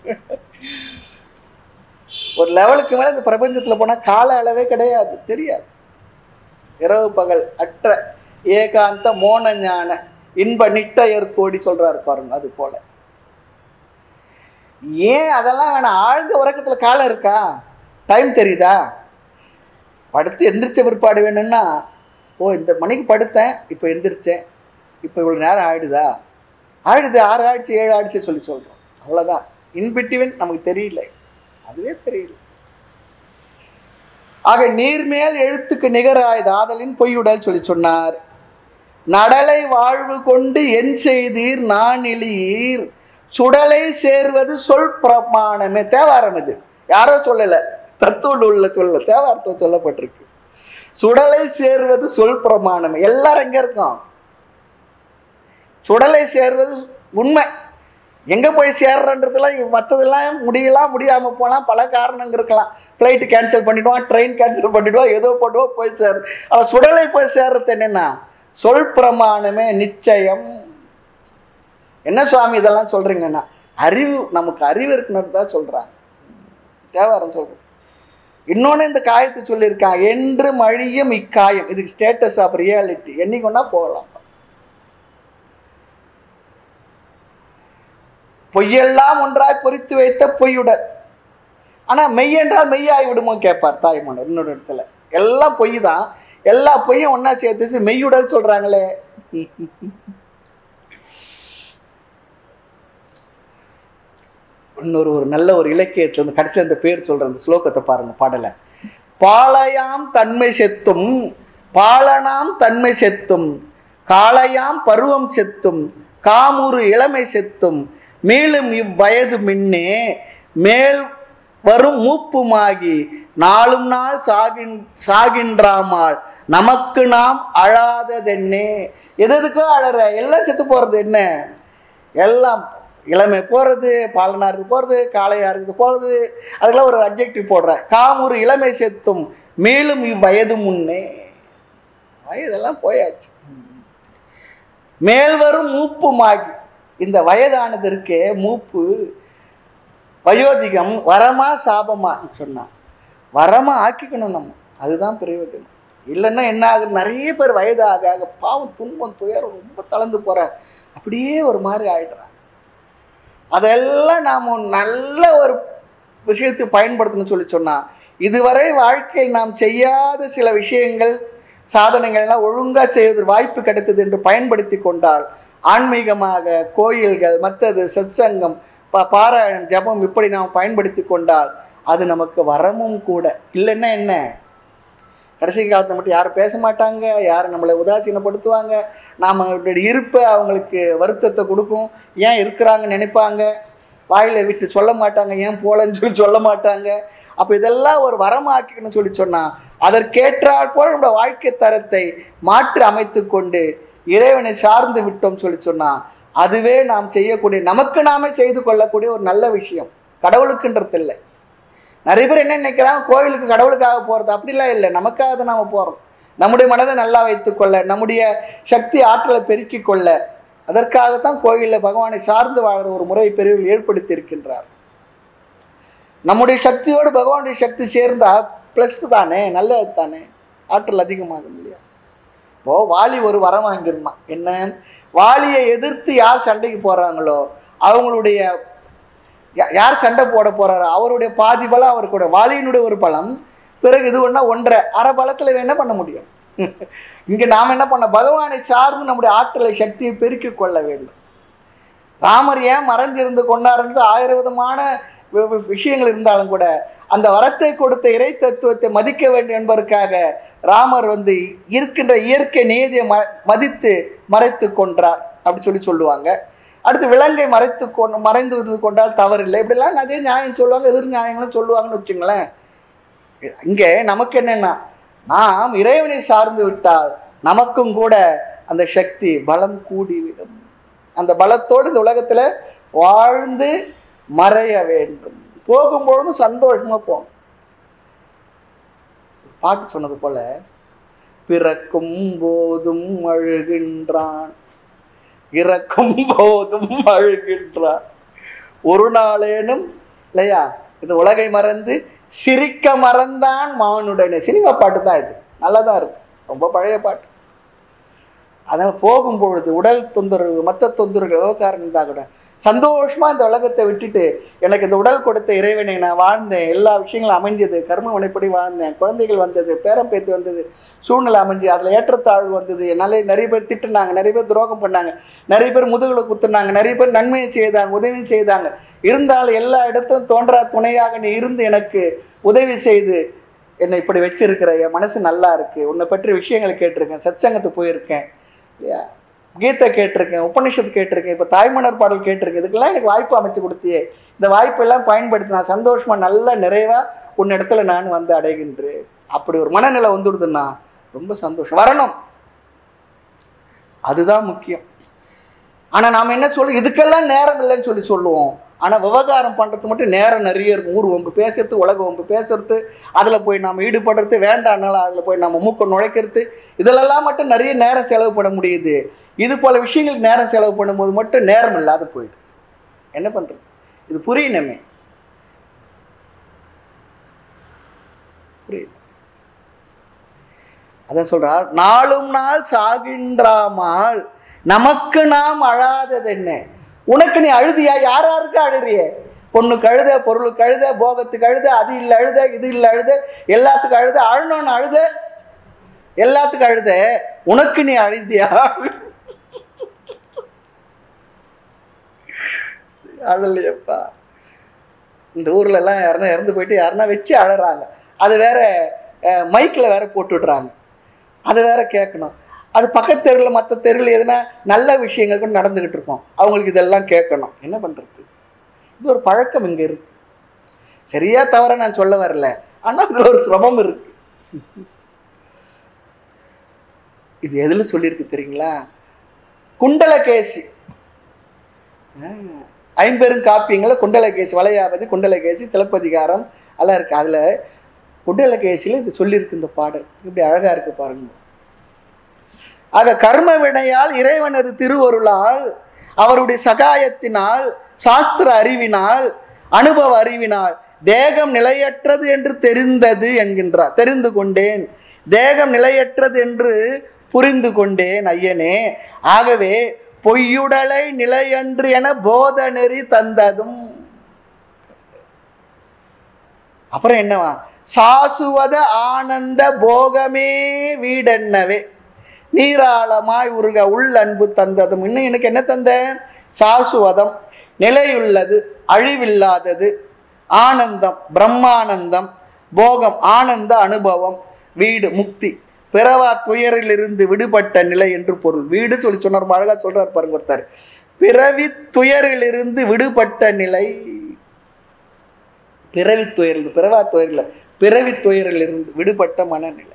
ஒரு லெவலுக்கு மேலே இந்த பிரபஞ்சத்தில் போனால் கால அளவே கிடையாது தெரியாது இரவு பகல் அற்ற ஏகாந்த மோன ஞான இன்ப நிட்டையர் கோடி சொல்றாரு பாருங்க அது போல ஏன் அதெல்லாம் வேணாம் ஆழ்ந்த உறக்கத்துல காலம் இருக்கா டைம் தெரியுதா படுத்து எந்திரிச்ச பிற்பாடு வேணும்னா ஓ இந்த மணிக்கு படுத்தேன் இப்போ எந்திரிச்சேன் இப்போ இவ்வளோ நேரம் ஆயிடுதா ஆயிடுது ஆறு ஆயிடுச்சு ஏழு ஆயிடுச்சு சொல்லி சொல்கிறோம் அவ்வளோதான் இன்பிட்டிவன் நமக்கு தெரியல அதுவே தெரியல ஆக நீர்மேல் எழுத்துக்கு நிகராய் ஆதலின் பொய்யுடல் சொல்லி சொன்னார் நடலை வாழ்வு கொண்டு என் செய்தீர் நான் இழியீர் சுடலை சேர்வது சொல் பிரமாணமே தேவாரம் இது யாரோ சொல்லல தத்துவ நூல்ல சொல்லல தேவாரத்தில் சொல்லப்பட்டிருக்கு சுடலை சேர்வது சொல் பிரமாணமே எல்லாரும் எங்க இருக்கோம் சுடலை சேர்வது உண்மை எங்க போய் சேர்றன்றதுலாம் மற்றதெல்லாம் முடியலாம் முடியாம போகலாம் பல காரணங்க இருக்கலாம் ஃப்ளைட்டு கேன்சல் பண்ணிடுவான் ட்ரெயின் கேன்சல் பண்ணிடுவான் ஏதோ பண்ணுவோம் போய் சேரு அவன் சுடலை போய் சேர்றது என்னன்னா சொல் பிரமாணமே நிச்சயம் என்ன சுவாமி இதெல்லாம் சொல்றீங்கன்னா அறிவு நமக்கு அறிவு இருக்குன்னு தான் சொல்றாங்க தேவாரம் சொல்றேன் இன்னொன்று இந்த காயத்தை சொல்லியிருக்கான் என்று மழியும் இக்காயம் இதுக்கு ஸ்டேட்டஸ் ஆஃப் ரியாலிட்டி என்னைக்குன்னா போகலாம் பொய்யெல்லாம் ஒன்றாய் பொறித்து வைத்த பொய்யுடல் ஆனா மெய் என்றால் மெய்யாய் விடுமோ கேட்பார் தாய்மானர் இன்னொரு இடத்துல எல்லாம் பொய் தான் எல்லா பொய்யும் ஒண்ணா சேர்த்து மெய்யுடல் சொல்றாங்களே இன்னொரு ஒரு நல்ல ஒரு இலக்கியத்துல இருந்து கடைசியில் அந்த பேர் சொல்ற அந்த ஸ்லோகத்தை பாருங்க பாடல பாளையாம் தன்மை செத்தும் பாலனாம் தன்மை செத்தும் காளையாம் பருவம் செத்தும் காமுறு இளமை செத்தும் மேலும் இவ்வயது மின்னே மேல் வரும் மூப்புமாகி நாளும் நாள் சாகின் சாகின்றாமால் நமக்கு நாம் அழாததென்னே எது எதுக்கோ அழற எல்லாம் செத்து போறது என்ன எல்லாம் இளமை போகிறது பாலனாருக்கு போகிறது காளையாருக்கு போகிறது அதுக்கெல்லாம் ஒரு அப்ஜெக்டிவ் போடுறேன் காமூர் இளமை செத்தும் மேலும் இவ்வயது முன்னே வயதெல்லாம் போயாச்சு மேல் வரும் மூப்புமாகி இந்த வயதானதற்கு மூப்பு வயோதிகம் வரமா சாபமா சொன்னான் வரமா ஆக்கிக்கணும் நம்ம அதுதான் பிரயோஜனம் இல்லைன்னா என்ன ஆகுது நிறைய பேர் வயது ஆக ஆக பாவம் துன்பம் துயரம் ரொம்ப தளர்ந்து போற அப்படியே ஒரு மாதிரி ஆயிடுறாங்க அதெல்லாம் நாம் நல்ல ஒரு விஷயத்தை பயன்படுத்தணும்னு சொல்லி சொன்னா இதுவரை வாழ்க்கையில் நாம் செய்யாத சில விஷயங்கள் சாதனைகள்லாம் ஒழுங்கா செய்வதற்கு வாய்ப்பு கிடைத்தது என்று பயன்படுத்தி கொண்டால் ஆன்மீகமாக கோயில்கள் மற்றது சத்சங்கம் பா பாராயணம் ஜபம் இப்படி நாம் பயன்படுத்தி கொண்டால் அது நமக்கு வரமும் கூட இல்லைன்னா என்ன கடைசி காலத்தில் மட்டும் யாரும் பேச மாட்டாங்க யாரும் நம்மளை உதாசீனப்படுத்துவாங்க நாம் இருப்பை அவங்களுக்கு வருத்தத்தை கொடுக்கும் ஏன் இருக்கிறாங்கன்னு நினைப்பாங்க வாயில விட்டு சொல்ல மாட்டாங்க ஏன் போலன்னு சொல்லி சொல்ல மாட்டாங்க அப்போ இதெல்லாம் ஒரு வரமாக்கிக்கணும்னு சொல்லி சொன்னால் அதற்கேற்றாற் போல நம்மளோட வாழ்க்கை தரத்தை மாற்றி அமைத்து கொண்டு இறைவனை சார்ந்து விட்டோம் சொல்லி சொன்னால் அதுவே நாம் செய்யக்கூடிய நமக்கு நாமே செய்து கொள்ளக்கூடிய ஒரு நல்ல விஷயம் கடவுளுக்குன்றது இல்லை நிறைய பேர் என்ன நினைக்கிறாங்க கோயிலுக்கு கடவுளுக்காக போகிறது அப்படிலாம் இல்லை நமக்காக தான் நாம் போகிறோம் நம்முடைய மனதை நல்லா வைத்துக்கொள்ள நம்முடைய சக்தி ஆற்றலை பெருக்கிக் கொள்ள அதற்காகத்தான் கோயிலில் பகவானை சார்ந்து வாழ்கிற ஒரு முறை பெரியவர்கள் ஏற்படுத்தி இருக்கின்றார் நம்முடைய சக்தியோடு பகவானுடைய சக்தி சேர்ந்தா ப்ளஸ் தானே நல்லது தானே ஆற்றல் அதிகமாக முடியாது இப்போ வாலி ஒரு வரம் வாங்கிருந்தான் என்ன வாலியை எதிர்த்து யார் சண்டைக்கு போறாங்களோ அவங்களுடைய யா- யார் சண்டை போட போறாரோ அவருடைய பாதி பலம் அவருக்கு வாலியினுடைய ஒரு பலம் பிறகு இது ஒன்றா ஒன்றரை அரை பலத்தில் என்ன பண்ண முடியும் இங்க நாம் என்ன பண்ண பகவானை சார்ந்து நம்முடைய ஆற்றலை சக்தியை பெருக்கிக் கொள்ள வேண்டும் ராமர் ஏன் மறைஞ்சிருந்து கொண்டாருன்றது ஆயிரம் விதமான வி- வி- விஷயங்கள் இருந்தாலும் கூட அந்த வரத்தை கொடுத்த இறை தத்துவத்தை மதிக்க வேண்டும் என்பதற்காக ராமர் வந்து இருக்கின்ற இயற்கை நீதியை ம மதித்து மறைத்து கொன்றார் அப்படி சொல்லி சொல்லுவாங்க அடுத்து விலங்கை மறைத்து கொண்டு மறைந்து இருந்து கொண்டால் தவறில்லை இப்படிலாம் நிறைய நியாயம் சொல்லுவாங்க எதிர் நியாயங்களும் சொல்லுவாங்கன்னு வச்சுங்களேன் இங்கே நமக்கு என்னன்னா நாம் இறைவனை சார்ந்து விட்டால் நமக்கும் கூட அந்த சக்தி பலம் கூடிவிடும் அந்த பலத்தோடு இந்த உலகத்துல வாழ்ந்து மறைய வேண்டும் போகும்பொழுதும் சந்தோஷமா போகணும் பாட்டு சொன்னது போல பிறக்கும் போதும் அழுகின்றான் இறக்கும் போதும் அழுகின்றான் ஒரு நாளேனும் இல்லையா இந்த உலகை மறந்து சிரிக்க மறந்தான் மானுடனே சினிமா பாட்டு தான் இது நல்லா தான் இருக்கு ரொம்ப பழைய பாட்டு அதனால் போகும்பொழுது உடல் தொந்தரவு மற்ற தொந்தரவுகள் விவகாரம் இருந்தால் கூட சந்தோஷமா இந்த உலகத்தை விட்டுட்டு எனக்கு இந்த உடல் கொடுத்த இறைவனை நான் வாழ்ந்தேன் எல்லா விஷயங்களும் அமைஞ்சது கர்ம வினைப்படி வாழ்ந்தேன் குழந்தைகள் வந்தது பேரம் பேத்து வந்தது சூழ்நிலை அமைஞ்சு அதில் ஏற்றத்தாழ்வு வந்தது என்னால நிறைய பேர் திட்டுனாங்க நிறைய பேர் துரோகம் பண்ணாங்க நிறைய பேர் முதுகுல குத்துனாங்க நிறைய பேர் நன்மையை செய்தாங்க உதவி செய்தாங்க இருந்தாலும் எல்லா இடத்தும் தோன்றா துணையாக நீ இருந்து எனக்கு உதவி செய்து என்னை இப்படி வச்சிருக்கிற என் மனசு நல்லா இருக்கு உன்னை பற்றி விஷயங்களை கேட்டிருக்கேன் சத்சங்கத்துக்கு போயிருக்கேன் இல்லையா கீதை கேட்டிருக்கேன் உபனிஷத்து கேட்டிருக்கேன் இப்போ தாய்மலர் பாடல் கேட்டிருக்கேன் இதுக்கெல்லாம் எனக்கு வாய்ப்பு அமைச்சு கொடுத்தியே இந்த வாய்ப்பெல்லாம் பயன்படுத்தி நான் சந்தோஷமா நல்ல நிறைவா உன் இடத்துல நான் வந்து அடைகின்றேன் அப்படி ஒரு மனநிலை வந்துடுதுன்னா ரொம்ப சந்தோஷம் வரணும் அதுதான் முக்கியம் ஆனா நாம என்ன சொல்லுவோம் இதுக்கெல்லாம் நேரம் இல்லைன்னு சொல்லி சொல்லுவோம் ஆனா விவகாரம் பண்றது மட்டும் நேரம் நிறைய இருக்கும் ஊர் வம்பு பேசுறது உலக வம்பு பேசுறது அதுல போய் நாம ஈடுபடுறது வேண்டாம்னாலும் அதுல போய் நம்ம மூக்க நுழைக்கிறது இதிலெல்லாம் மட்டும் நிறைய நேரம் செலவு பண்ண முடியுது இது போல விஷயங்களுக்கு நேரம் செலவு பண்ணும்போது மட்டும் நேரம் இல்லாத போயிடுது என்ன பண்றது இது புரியணுமே புரியுது அதான் சொல்றார் நாளும் நாள் சாகின்றாமால் நமக்கு நாம் அழாதது என்ன உனக்கு நீ அழுதியா யார் யாருக்கு அழுறிய பொண்ணுக்கு அழுத பொருளுக்கு அழுத போகத்துக்கு அழுத அது இல்லை அழுத இது இல்லை அழுத எல்லாத்துக்கும் அழுத அழணும்னு அழுத எல்லாத்துக்கும் அழுத உனக்கு நீ அழுதியா அழலையப்பா இந்த ஊர்ல எல்லாம் யாருன்னா இறந்து போயிட்டு யாருன்னா வச்சு அழறாங்க அது வேற மைக்கில் வேற போட்டு விடுறாங்க அது வேற கேட்கணும் அது பக்கத்து தெருவில் மற்ற தெருவில் எதுனா நல்ல விஷயங்கள் கூட நடந்துகிட்டு இருக்கும் அவங்களுக்கு இதெல்லாம் கேட்கணும் என்ன பண்றது இது ஒரு பழக்கம் இங்க இருக்கு சரியா தவிர நான் சொல்ல வரல ஆனா அதுல ஒரு சிரமம் இருக்கு இது எதுல சொல்லியிருக்கு தெரியுங்களா குண்டலகேசி ஆஹ், ஐம்பெரும் காப்பியங்கள குண்டலகேசி வளையாபதி குண்டலகேசி சிலப்பதிகாரம் எல்லாம் இருக்கு அதுல குண்டலகேசியில இது சொல்லியிருக்கு இந்த பாடல் இப்படி அழகா இருக்கு பாருங்க ஆக கர்ம வினையால் இறைவனது திருவருளால் அவருடைய சகாயத்தினால் சாஸ்திர அறிவினால் அனுபவ அறிவினால் தேகம் நிலையற்றது என்று தெரிந்தது என்கின்றார் தெரிந்து கொண்டேன் தேகம் நிலையற்றது என்று புரிந்து கொண்டேன் ஐயனே ஆகவே பொய்யுடலை நிலையன்று என போத நெறி தந்ததும் அப்புறம் என்னவா சாசுவத ஆனந்த போகமே வீடென்னவே நீராளமாய் உருக உள் அன்பு தந்ததும் இன்னும் எனக்கு என்ன தந்த சாசுவதம் நிலையுள்ளது அழிவில்லாதது ஆனந்தம் பிரம்மானந்தம் போகம் ஆனந்த அனுபவம் வீடு முக்தி பிறவா துயரிலிருந்து விடுபட்ட நிலை என்று பொருள் வீடு சொல்லி சொன்னார் ரொம்ப அழகா சொல்றார் பாருங்க ஒருத்தர் பிறவி துயரிலிருந்து விடுபட்ட நிலை பிறவி துயரில் பிறவா துயரில் பிறவி துயரிலிருந்து விடுபட்ட மனநிலை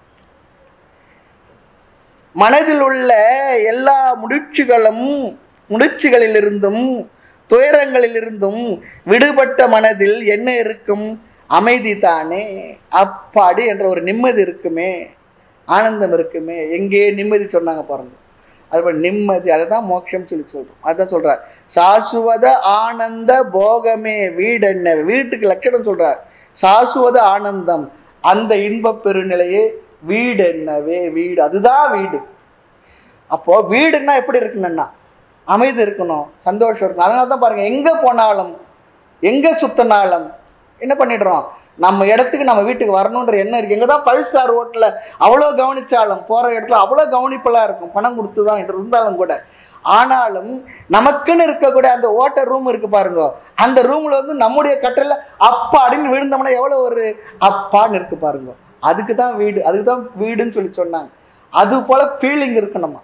மனதில் உள்ள எல்லா முடிச்சுகளும் முடிச்சுகளிலிருந்தும் துயரங்களிலிருந்தும் விடுபட்ட மனதில் என்ன இருக்கும் அமைதி தானே அப்பாடி என்ற ஒரு நிம்மதி இருக்குமே ஆனந்தம் இருக்குமே எங்கே நிம்மதி சொன்னாங்க பாருங்க அது போல நிம்மதி அதை தான் மோட்சம் சொல்லி சொல்றோம் அதான் சொல்றார் சாசுவத ஆனந்த போகமே வீடு என்ன வீட்டுக்கு லட்சணம் சொல்றார் சாசுவத ஆனந்தம் அந்த இன்பப் பெருநிலையே வீடு என்னவே வீடு அதுதான் வீடு அப்போ வீடுன்னா எப்படி இருக்கணும்னா அமைதி இருக்கணும் சந்தோஷம் இருக்கணும் அதனால தான் பாருங்க எங்க போனாலும் எங்க சுத்தினாலும் என்ன பண்ணிடுறோம் நம்ம இடத்துக்கு நம்ம வீட்டுக்கு வரணுன்ற எண்ணம் இருக்கு எங்க தான் ஃபைவ் ஸ்டார் ஹோட்டலில் அவ்வளோ கவனிச்சாலும் போற இடத்துல அவ்வளோ கவனிப்பெல்லாம் இருக்கும் பணம் கொடுத்து தான் இருந்தாலும் கூட ஆனாலும் நமக்குன்னு இருக்கக்கூடிய அந்த ஓட்ட ரூம் இருக்கு பாருங்க அந்த ரூம்ல வந்து நம்முடைய கட்டல அப்பாடின்னு விழுந்தோம்னா எவ்வளவு ஒரு அப்பான்னு இருக்கு பாருங்க அதுக்கு தான் வீடு அதுக்கு தான் வீடுன்னு சொல்லி சொன்னாங்க அது போல ஃபீலிங் இருக்கணுமா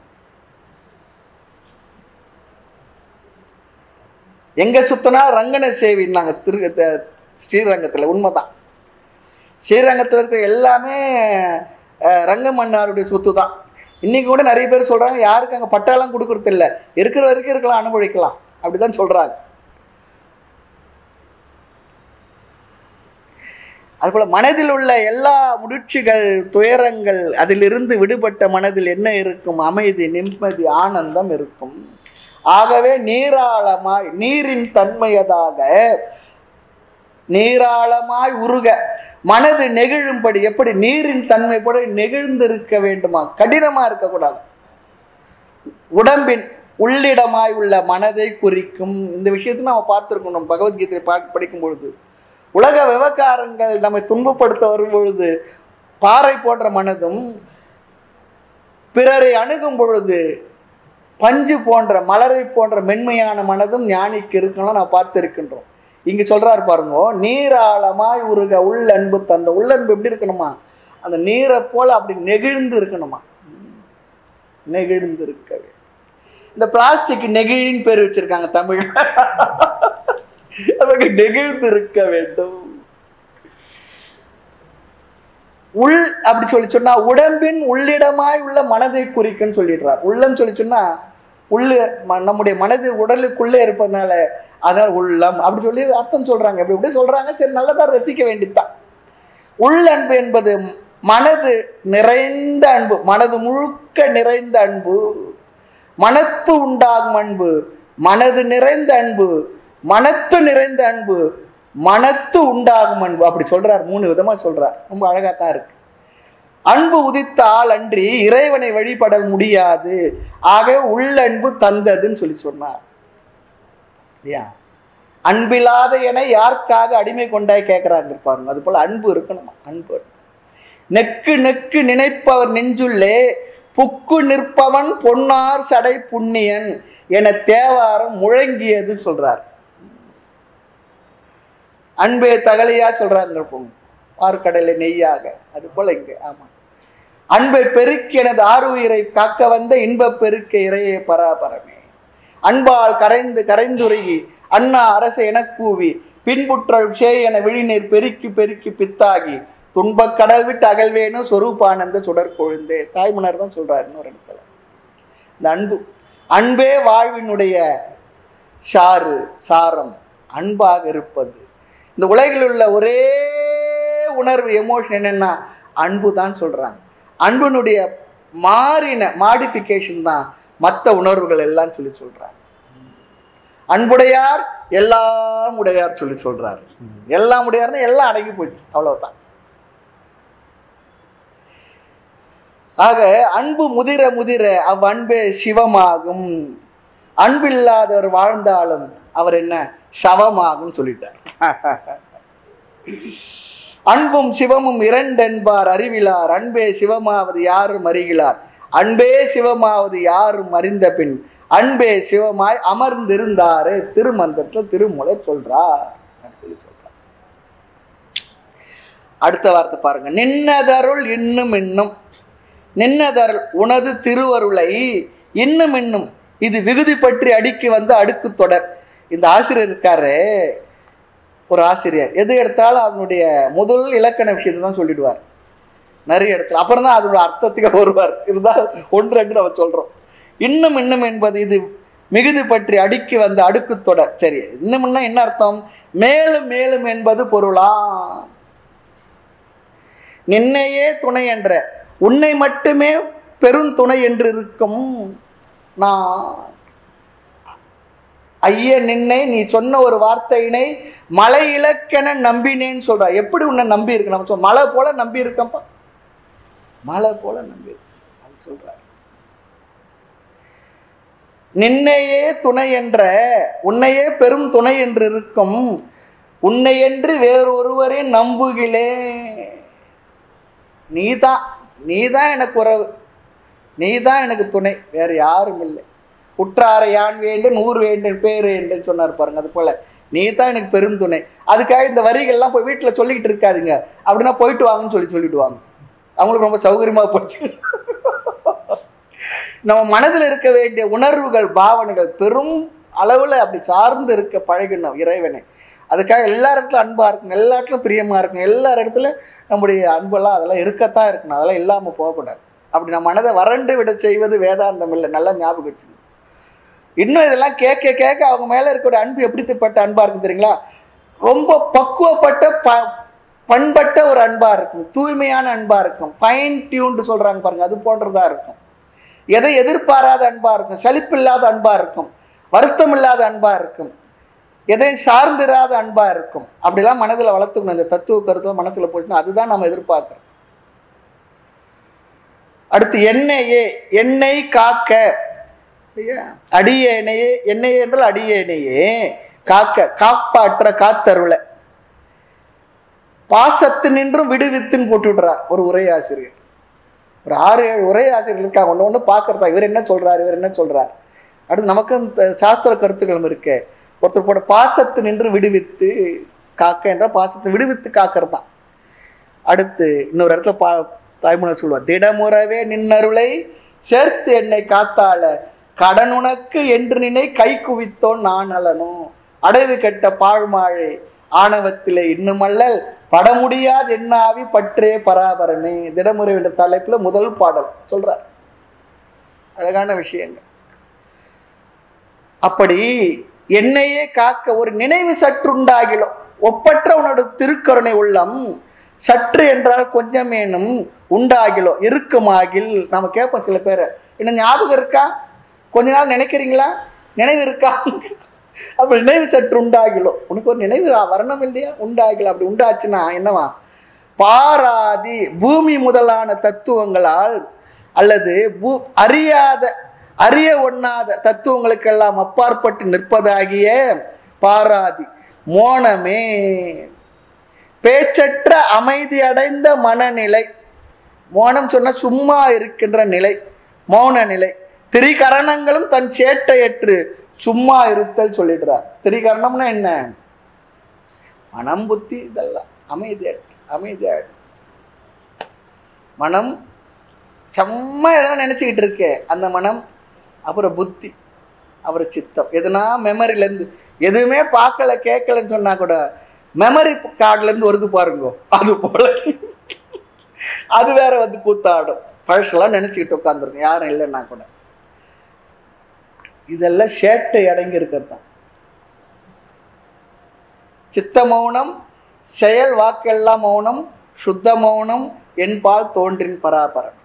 எங்க சுத்தினா ரங்கன சேவின்னாங்க திரு த- ஸ்ரீரங்கத்துல உண்மைதான் ஸ்ரீரங்கத்துல இருக்கிற எல்லாமே அஹ், ரங்க மன்னாருடைய சொத்து தான் இன்னைக்கு கூட நிறைய பேர் சொல்றாங்க யாருக்கு அங்க பட்டாலாம் கொடுக்கறது இல்ல இருக்கிற வரைக்கும் இருக்கலாம் அனுபவிக்கலாம் அப்படிதான் சொல்றாங்க அதுபோல மனதில் உள்ள எல்லா முடிச்சுகள் துயரங்கள் அதிலிருந்து விடுபட்ட மனதில் என்ன இருக்கும் அமைதி நிம்மதி ஆனந்தம் இருக்கும் ஆகவே நீராளமாய் நீரின் தன்மையதாக நீராளமாய் உருக மனது நெகிழும்படி எப்படி நீரின் தன்மை போல நெகிழ்ந்திருக்க வேண்டுமா கடினமா இருக்கக்கூடாது உடம்பின் உள்ளிடமாய் உள்ள மனதை குறிக்கும் இந்த விஷயத்தை நம்ம பார்த்திருக்கணும் பகவத்கீதை பா படிக்கும் பொழுது உலக விவகாரங்கள் நம்மை துன்பப்படுத்த வரும் பொழுது பாறை போன்ற மனதும் பிறரை அணுகும் பொழுது பஞ்சு போன்ற மலரை போன்ற மென்மையான மனதும் ஞானிக்கு இருக்கணும் நான் பார்த்திருக்கின்றோம் இங்க சொல்றாரு பாருங்க நீராளமாய் உருக உள்ளன்பு தந்த உள்ளன்பு எப்படி இருக்கணுமா அந்த நீரை போல அப்படி நெகிழ்ந்து இருக்கணுமா நெகிழ்ந்து இருக்கவே இந்த பிளாஸ்டிக் நெகிழின்னு பேர் வச்சிருக்காங்க தமிழ் அதுக்கு நெகிழ்ந்து இருக்க வேண்டும் உள் அப்படி சொல்லி சொன்னா உடம்பின் உள்ளிடமாய் உள்ள மனதை குறிக்குன்னு சொல்லிடுறார் உள்ளம் சொல்லி சொன்னா உள்ள ம- நம்முடைய மனது உடலுக்குள்ளே இருப்பதனால அதனால உள்ளம் அப்படி சொல்லி அர்த்தம் சொல்றாங்க இப்படி இப்படி சொல்றாங்க சரி நல்லதா ரசிக்க வேண்டியதுதான் உள்ளன்பு என்பது மனது நிறைந்த அன்பு மனது முழுக்க நிறைந்த அன்பு மனத்து உண்டாகும் அன்பு மனது நிறைந்த அன்பு மனத்து நிறைந்த அன்பு மனத்து உண்டாகும் அன்பு அப்படி சொல்றார் மூணு விதமா சொல்றார் ரொம்ப அழகா தான் இருக்கு அன்பு உதித்த ஆள் அன்றி இறைவனை வழிபட முடியாது ஆக உள்ளன்பு தந்ததுன்னு சொல்லி சொன்னார் ஏன் அன்பில்லாத என யாருக்காக அடிமை கொண்டாய் கேட்கிறாங்க பாருங்க அது போல அன்பு இருக்கணுமா அன்பு நெக்கு நெக்கு நினைப்பவர் நெஞ்சுள்ளே புக்கு நிற்பவன் பொன்னார் சடை புண்ணியன் என தேவாரம் முழங்கியது சொல்றார் அன்பே தகலையா சொல்றாங்க பார்க்கடலை நெய்யாக அது போல இங்க ஆமா அன்பை பெருக்கி எனது ஆறுயிரை காக்க வந்த இன்பப் பெருக்க இறையே பராபரமே அன்பால் கரைந்து கரைந்துருகி அண்ணா அரச எனக் கூவி பின்புற்றல் சே என விழிநீர் பெருக்கி பெருக்கி பித்தாகி துன்பக் கடல் விட்டு அகழ்வேனும் சொரூபானந்த சுடர் கொழுந்தே தாய்மன்னர் தான் சொல்றாரு இன்னொரு இடத்துல இந்த அன்பு அன்பே வாழ்வினுடைய சாறு சாரம் அன்பாக இருப்பது இந்த உலகில் உள்ள ஒரே உணர்வு எமோஷன் என்னன்னா அன்பு தான் சொல்றாங்க அன்பினுடைய மாறின மாடிஃபிகேஷன் தான் மற்ற உணர்வுகள் எல்லாம் சொல்லி சொல்றாங்க அன்புடையார் எல்லாம் உடையார் சொல்லி சொல்றாரு எல்லாம் உடையார்னு எல்லாம் அடங்கி போச்சு அவ்வளவுதான் ஆக அன்பு முதிர முதிர அவ் அன்பே சிவமாகும் அன்பில்லாதவர் வாழ்ந்தாலும் அவர் என்ன சவமாகும் சொல்லிட்டார் அன்பும் சிவமும் இரண்டென்பார் அறிவிலார் அன்பே சிவமாவது யாரும் அறிகிறார் அன்பே சிவமாவது யாரும் அறிந்த பின் அன்பே சிவமாய் அமர்ந்திருந்தாரு திருமந்திரத்துல திருமுலை சொல்றார் அப்படின்னு சொல்லி சொல்றார் அடுத்த வார்த்தை பாருங்க நின்னதருள் இன்னும் இன்னும் நின்னதருள் உனது திருவருளை இன்னும் இன்னும் இது விகுதி பற்றி அடுக்கி வந்து அடுக்கு தொடர் இந்த ஆசிரியர் இருக்காரு ஒரு ஆசிரியர் எது எடுத்தாலும் அதனுடைய முதல் இலக்கண விஷயத்தை தான் சொல்லிடுவார் நிறைய இடத்துல அப்புறம் தான் அதோட அர்த்தத்துக்கு வருவார் இதுதான் ஒன்று ரெண்டு நம்ம சொல்றோம் இன்னும் இன்னும் என்பது இது மிகுதி பற்றி அடுக்கி வந்த அடுக்கு தொடர் சரி இன்னும் இன்னும் என்ன அர்த்தம் மேலும் மேலும் என்பது பொருளா நின்னையே துணை என்ற உன்னை மட்டுமே பெருந்துணை என்று இருக்கும் நான் ஐய நின்னை நீ சொன்ன ஒரு வார்த்தையினை மலை இலக்கென நம்பினேன்னு சொல்ற எப்படி உன்னை நம்பி இருக்கு நம்ம சொல்ல மலை போல நம்பி இருக்கேன்ப்பா மலை போல நம்பி இருக்கு அது சொல்றாரு நின்னையே துணை என்ற உன்னையே பெரும் துணை என்று இருக்கும் உன்னையென்று வேறொருவரை நம்புகிலே நீதான் நீதான் எனக்கு உறவு நீதான் எனக்கு துணை வேற யாரும் இல்லை உற்றாரை யான் வேண்டும் ஊர் வேண்டும் பேர் வேண்டும் சொன்னார் பாருங்க அது போல நீ தான் எனக்கு பெருந்துணை அதுக்காக இந்த வரிகள்லாம் போய் வீட்டில் சொல்லிக்கிட்டு இருக்காதுங்க அப்படின்னா போயிட்டு வாங்கன்னு சொல்லி சொல்லிட்டு வாங்க அவங்களுக்கு ரொம்ப சௌகரியமா போச்சு நம்ம மனதில் இருக்க வேண்டிய உணர்வுகள் பாவனைகள் பெரும் அளவில் அப்படி சார்ந்து இருக்க பழகணும் இறைவனை அதுக்காக எல்லா இடத்துலையும் அன்பா இருக்கணும் எல்லா இடத்துலையும் பிரியமா இருக்கணும் எல்லா இடத்துல நம்முடைய அன்பெல்லாம் அதெல்லாம் இருக்கத்தான் இருக்கணும் அதெல்லாம் இல்லாம போகக்கூடாது அப்படி நம்ம மனதை வறண்டு விட செய்வது வேதாந்தம் இல்லை நல்லா ஞாபகம் வச்சுக்கணும் இன்னும் இதெல்லாம் கேட்க கேட்க அவங்க மேல இருக்கக்கூடிய அன்பு எப்படிப்பட்ட அன்பா இருக்கும் தெரியுங்களா ரொம்ப பக்குவப்பட்ட ப பண்பட்ட ஒரு அன்பா இருக்கும் தூய்மையான அன்பா இருக்கும் ஃபைன் டியூன்டு சொல்றாங்க பாருங்க அது போன்றதா இருக்கும் எதை எதிர்பாராத அன்பா இருக்கும் சலிப்பில்லாத அன்பா இருக்கும் வருத்தம் இல்லாத அன்பா இருக்கும் எதை சார்ந்திராத அன்பா இருக்கும் அப்படிலாம் மனதில் வளர்த்துக்கணும் இந்த தத்துவ கருத்துல மனசுல போச்சுன்னா அதுதான் நம்ம எதிர்பார்க்கிறோம் அடுத்து எண்ணெயே எண்ணெய் காக்க இல்லையா? அடியேனையே எண்ணெயே என்றால் அடியேனையே காக்க காப்பாற்ற காத்தருள பாசத்து நின்றும் விடுவித்துன்னு போட்டு விடுறார் ஒரு உரையாசிரியர் ஒரு ஆறு ஏழு உரையாசிரியர் இருக்காங்க ஒன்று ஒன்று பார்க்கறதா இவர் என்ன சொல்றாரு இவர் என்ன சொல்றார் அடுத்து நமக்கு இந்த சாஸ்திர கருத்துக்களும் இருக்கு ஒருத்தர் போட பாசத்து நின்று விடுவித்து காக்க என்ற பாசத்தை விடுவித்து காக்கிறது தான் அடுத்து இன்னொரு இடத்துல பா தாய்மொழி சொல்லுவார் திடமுறவே நின்னருளை சேர்த்து என்னை காத்தாள கடன் உனக்கு என்று நினை கை குவித்தோன் நான் அலனும் அடைவு கெட்ட பாழ்மாழை ஆணவத்திலே இன்னுமல்லல் பட முடியாது என்னாவி பற்றே பராபரமே திடமுறை என்ற தலைப்புல முதல் பாடல் சொல்றார் அழகான விஷயங்கள் அப்படி என்னையே காக்க ஒரு நினைவு சற்றுண்டாகிலும் ஒப்பற்ற உன்னோட திருக்கருணை உள்ளம் சற்று என்றால் கொஞ்சமேனும் உண்டாகிலோ இருக்குமாகில் நம்ம கேட்போம் சில பேரை என்ன ஞாபகம் இருக்கா கொஞ்ச நாள் நினைக்கிறீங்களா நினைவு இருக்கா அப்படி நினைவு சற்று உண்டாகிலோ உனக்கு ஒரு நினைவு வரணும் இல்லையா உண்டாகில அப்படி உண்டாச்சுன்னா என்னவா பாராதி பூமி முதலான தத்துவங்களால் அல்லது பூ அறியாத அறிய ஒண்ணாத தத்துவங்களுக்கெல்லாம் அப்பாற்பட்டு நிற்பதாகிய பாராதி மோனமே பேச்சற்ற அமைதி அடைந்த மனநிலை மோனம் சொன்ன சும்மா இருக்கின்ற நிலை மௌன நிலை திரிகரணங்களும் தன் சேட்டையற்று சும்மா இருத்தல் சொல்லிடுறார் திரிகரணம்னா என்ன மனம் புத்தி இதெல்லாம் அமைதி அமைதி மனம் செம்ம எதனா நினைச்சுக்கிட்டு இருக்கே அந்த மனம் அப்புறம் புத்தி அப்புறம் சித்தம் எதுனா மெமரியிலேருந்து எதுவுமே பார்க்கல கேட்கலன்னு சொன்னா கூட மெமரி கார்டுலேருந்து வருது பாருங்க அது போல அது வேற வந்து கூத்தாடும் பழசெல்லாம் நினைச்சுக்கிட்டு உட்காந்துருக்கும் யாரும் இல்லைன்னா கூட இதெல்லாம் சேட்டை அடங்கி இருக்கிறது தான் சித்த மௌனம் செயல் வாக்கெல்லாம் மௌனம் சுத்த மௌனம் என்பால் தோன்றின் பராபரம்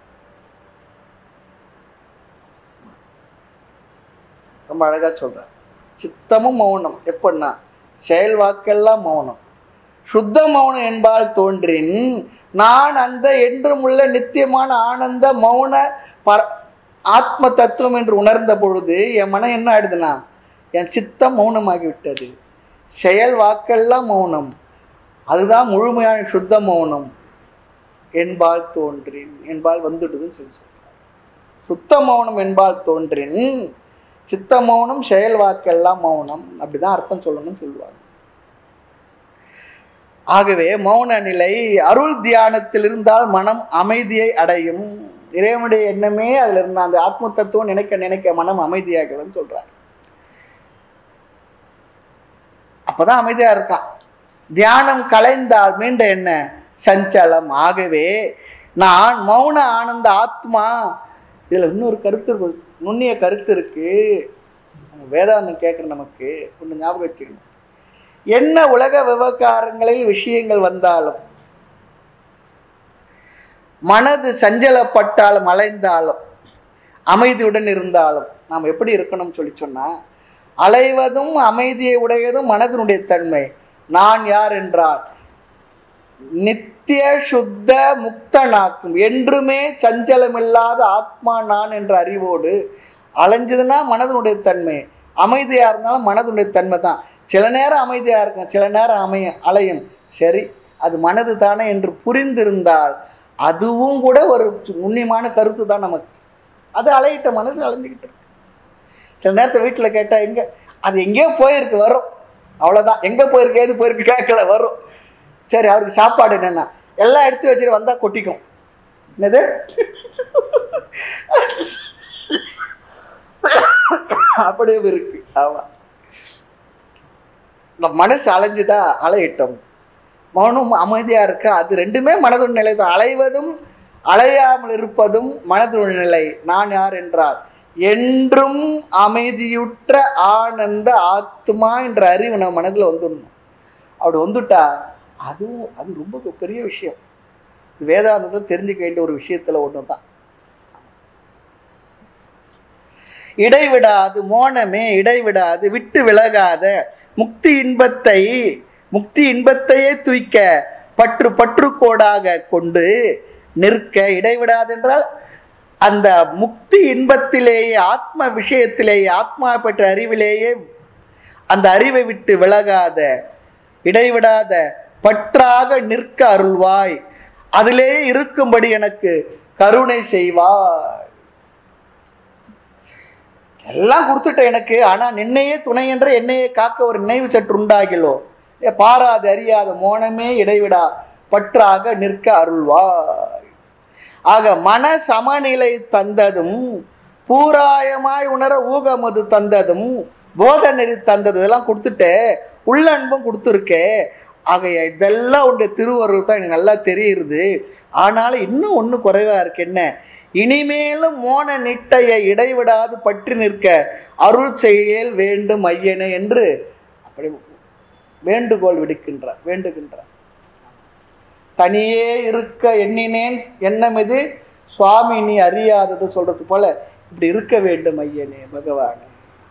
ரொம்ப அழகா சொல்றார் சித்தமும் மௌனம் எப்படின்னா செயல் வாக்கெல்லாம் மௌனம் சுத்த மௌனம் என்பால் தோன்றின் நான் அந்த என்றும் உள்ள நித்தியமான ஆனந்த மௌன பர ஆத்ம தத்துவம் என்று உணர்ந்த பொழுது என் மனம் என்ன ஆயிடுதுன்னா என் சித்தம் மௌனமாகி விட்டது செயல் வாக்கெல்லாம் மௌனம் அதுதான் முழுமையான சுத்த மௌனம் என்பால் தோன்றின் என்பால் வந்துடுதுன்னு சொல்லி சொல்றார் சுத்த மௌனம் என்பால் தோன்றின் சித்த மௌனம் செயல் வாக்கெல்லாம் மௌனம் அப்படிதான் அர்த்தம் சொல்லணும்னு சொல்லுவாங்க ஆகவே மௌன நிலை அருள் தியானத்தில் இருந்தால் மனம் அமைதியை அடையும் இறைவனுடைய எண்ணமே அதுல இருந்த அந்த ஆத்ம தத்துவம் நினைக்க நினைக்க மனம் அமைதியாகிடும் சொல்றார் அப்பதான் அமைதியா இருக்கான் தியானம் கலைந்தால் மீண்ட என்ன சஞ்சலம் ஆகவே நான் மௌன ஆனந்த ஆத்மா இதுல இன்னொரு கருத்து இருக்கு நுண்ணிய கருத்து இருக்கு நம்ம வேதாந்தம் கேட்குற நமக்கு ஒன்று ஞாபகம் வச்சுக்கணும் என்ன உலக விவகாரங்களில் விஷயங்கள் வந்தாலும் மனது சஞ்சலப்பட்டாலும் அலைந்தாலும் அமைதியுடன் இருந்தாலும் நாம் எப்படி இருக்கணும்னு சொல்லி சொன்னா அலைவதும் அமைதியை உடையதும் மனதினுடைய தன்மை நான் யார் என்றால் நித்திய சுத்த முக்தனாக்கும் என்றுமே சஞ்சலமில்லாத ஆத்மா நான் என்ற அறிவோடு அலைஞ்சதுன்னா மனதனுடைய தன்மை அமைதியா இருந்தாலும் மனதுடைய தன்மை தான் சில நேரம் அமைதியா இருக்கும் சில நேரம் அமையும் அலையும் சரி அது மனது தானே என்று புரிந்திருந்தால் அதுவும் கூட ஒரு நுண்ணியமான கருத்து தான் நமக்கு அது அலையிட்ட மனசு அலைஞ்சிக்கிட்டு இருக்கு சில நேரத்தில் வீட்டில் கேட்டால் எங்கே அது எங்கேயோ போயிருக்கு வரும் அவ்வளோதான் எங்கே போயிருக்கு ஏது போயிருக்கு கேட்கல வரும் சரி அவருக்கு சாப்பாடு என்னென்னா எல்லாம் எடுத்து வச்சுட்டு வந்தால் கொட்டிக்கும் என்னது அப்படியே இருக்கு ஆமா இந்த மனசு அலைஞ்சுதா அலையிட்டோம் மௌனம் அமைதியா இருக்க அது ரெண்டுமே மனதுடைய நிலை தான் அலைவதும் அலையாமல் இருப்பதும் மனதுடைய நிலை நான் யார் என்றார் என்றும் அமைதியுற்ற ஆனந்த ஆத்மா என்ற அறிவு நம்ம மனதில் வந்துடணும் அப்படி வந்துட்டா அதுவும் அது ரொம்ப பெரிய விஷயம் வேதாந்தத்தை தெரிஞ்சுக்க வேண்டிய ஒரு விஷயத்துல ஒன்று தான் இடைவிடாது மோனமே இடைவிடாது விட்டு விலகாத முக்தி இன்பத்தை முக்தி இன்பத்தையே தூய்க்க பற்று பற்றுக்கோடாக கொண்டு நிற்க இடைவிடாது என்றால் அந்த முக்தி இன்பத்திலேயே ஆத்ம விஷயத்திலேயே ஆத்மா பெற்ற அறிவிலேயே அந்த அறிவை விட்டு விலகாத இடைவிடாத பற்றாக நிற்க அருள்வாய் அதிலே இருக்கும்படி எனக்கு கருணை செய்வாய் எல்லாம் கொடுத்துட்ட எனக்கு ஆனா நின்னையே துணை என்ற என்னையே காக்க ஒரு நினைவு சற்று உண்டாகிலோ ஏ, பாராது அறியாத மோனமே இடைவிடா பற்றாக நிற்க அருள்வாய் ஆக மன சமநிலை தந்ததும் பூராயமாய் உணர ஊகமது தந்ததும் போத நெறி தந்தது இதெல்லாம் கொடுத்துட்டு உள்ள அன்பும் கொடுத்துருக்கே ஆக இதெல்லாம் உடைய திருவருள் தான் எனக்கு நல்லா தெரியுது ஆனாலும் இன்னும் ஒன்று குறைவா இருக்கு என்ன இனிமேலும் மோன நிட்டையை இடைவிடாது பற்றி நிற்க அருள் செய்யல் வேண்டும் ஐயனே என்று அப்படி வேண்டுகோள் விடுக்கின்றார் வேண்டுகின்றார் தனியே இருக்க எண்ணினேன் எண்ணம் இது சுவாமி நீ அறியாதது சொல்றது போல இப்படி இருக்க வேண்டும் ஐயனே பகவானே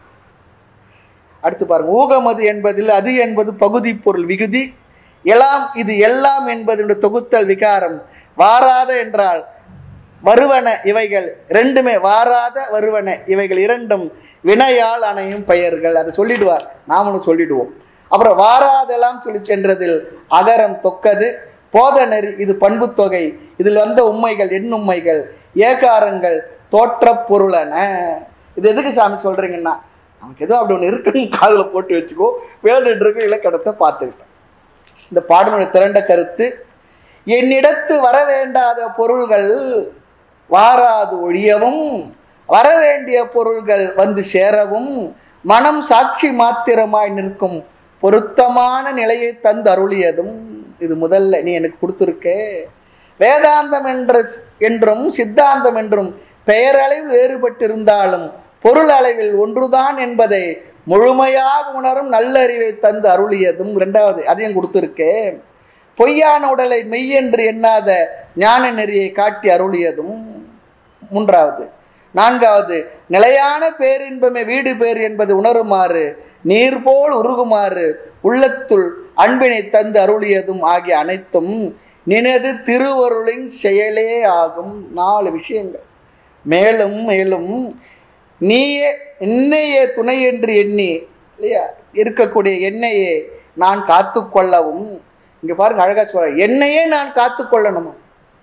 அடுத்து பாருங்க ஊகமது என்பதில் அது என்பது பகுதி பொருள் விகுதி எல்லாம் இது எல்லாம் என்பது தொகுத்தல் விகாரம் வாராத என்றால் வருவன இவைகள் ரெண்டுமே வாராத வருவன இவைகள் இரண்டும் வினையால் அணையும் பெயர்கள் அதை சொல்லிடுவார் நாமளும் சொல்லிடுவோம் அப்புறம் வாராதெல்லாம் சொல்லி சென்றதில் அகரம் தொக்கது போத நெறி இது பண்பு தொகை இதில் வந்த உண்மைகள் எண்ணுண்மைகள் ஏகாரங்கள் தோற்ற பொருளன இது எதுக்கு சாமி சொல்றீங்கன்னா நமக்கு ஏதோ அப்படி ஒன்று இருக்குன்னு காதில் போட்டு வச்சுக்கோ வேணுன்ற இருக்க இலக்கணத்தை பார்த்துக்கிட்டோம் இந்த பாடலுடைய திரண்ட கருத்து என்னிடத்து வர வேண்டாத பொருள்கள் வாராது ஒழியவும் வர வேண்டிய பொருள்கள் வந்து சேரவும் மனம் சாட்சி மாத்திரமாய் நிற்கும் பொருத்தமான நிலையை தந்து அருளியதும் இது முதல்ல நீ எனக்கு கொடுத்துருக்கே வேதாந்தம் என்ற என்றும் சித்தாந்தம் என்றும் பெயரளவில் வேறுபட்டிருந்தாலும் பொருள் அளவில் ஒன்றுதான் என்பதை முழுமையாக உணரும் நல்லறிவை தந்து அருளியதும் இரண்டாவது அதையும் கொடுத்துருக்கே பொய்யான உடலை மெய்யென்று எண்ணாத ஞான நெறியை காட்டி அருளியதும் மூன்றாவது நான்காவது நிலையான பேரின்பமே வீடு பேர் என்பது உணருமாறு நீர் போல் உருகுமாறு உள்ளத்துள் அன்பினை தந்து அருளியதும் ஆகிய அனைத்தும் நினது திருவருளின் செயலே ஆகும் நாலு விஷயங்கள் மேலும் மேலும் நீயே என்னையே துணை என்று எண்ணி இல்லையா இருக்கக்கூடிய என்னையே நான் காத்துக்கொள்ளவும் இங்க பாருங்க அழகா சொல்ற என்னையே நான் காத்துக்கொள்ளணுமா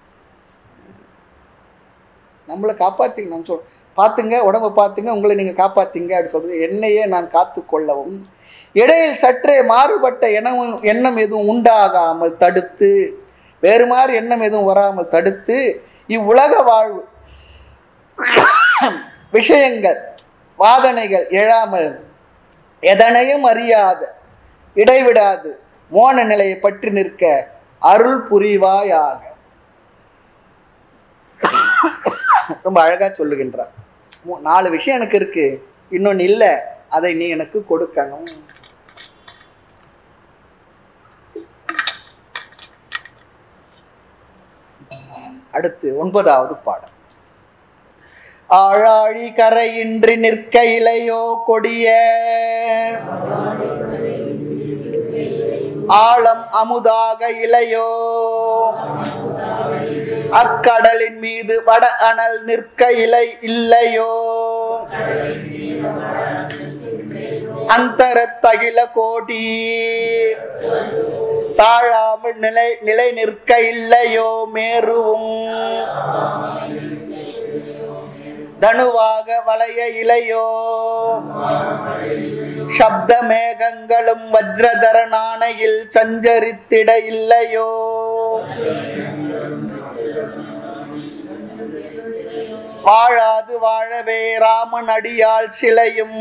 நம்மளை காப்பாத்திங்க நம்ம சொல் பார்த்துங்க உடம்பை பார்த்துங்க உங்களை நீங்க காப்பாத்திங்க அப்படி சொல்றது என்னையே நான் காத்துக்கொள்ளவும் இடையில் சற்றே மாறுபட்ட எண்ணம் எண்ணம் எதுவும் உண்டாகாமல் தடுத்து வேறு மாதிரி எண்ணம் எதுவும் வராமல் தடுத்து இவ்வுலக வாழ்வு விஷயங்கள் வாதனைகள் எழாமல் எதனையும் அறியாத இடைவிடாது மோன நிலையை பற்றி நிற்க அருள் புரிவாயாக ரொம்ப அழகா சொல்லுகின்றார் மூ- நாலு விஷயம் எனக்கு இருக்கு இன்னொன்னு இல்லை அதை நீ எனக்கு கொடுக்கணும் அடுத்து ஒன்பதாவது பாடம் ஆழாழி கரையின்றி நிற்க இலையோ கொடிய ஆழம் அமுதாக இலையோ அக்கடலின் மீது வட அனல் நிற்க இலை இல்லையோ அந்தர தகில கோடி தாழாமல் நிலை நிலை நிற்க இல்லையோ மேருவும் தனுவாக வளைய இலையோ சப்த மேகங்களும் வஜ்ரதர நாணையில் சஞ்சரித்திட இல்லையோ வாழாது வாழவே ராமன் அடியாள் சிலையும்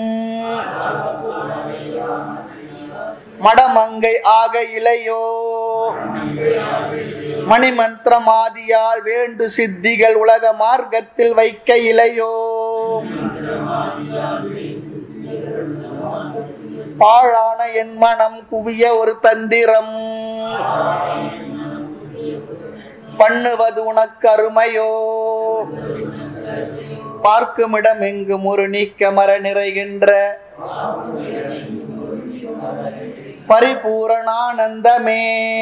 மடமங்கை ஆக இலையோ மணிமந்திரமாதியால் வேண்டு சித்திகள் உலக மார்க்கத்தில் வைக்க இலையோ பாழான என் மனம் குவிய ஒரு தந்திரம் பண்ணுவது உனக்கு அருமையோ பார்க்குமிடம் எங்கும் ஒரு நீக்க மர நிறைகின்ற பரிபூரணானந்தமே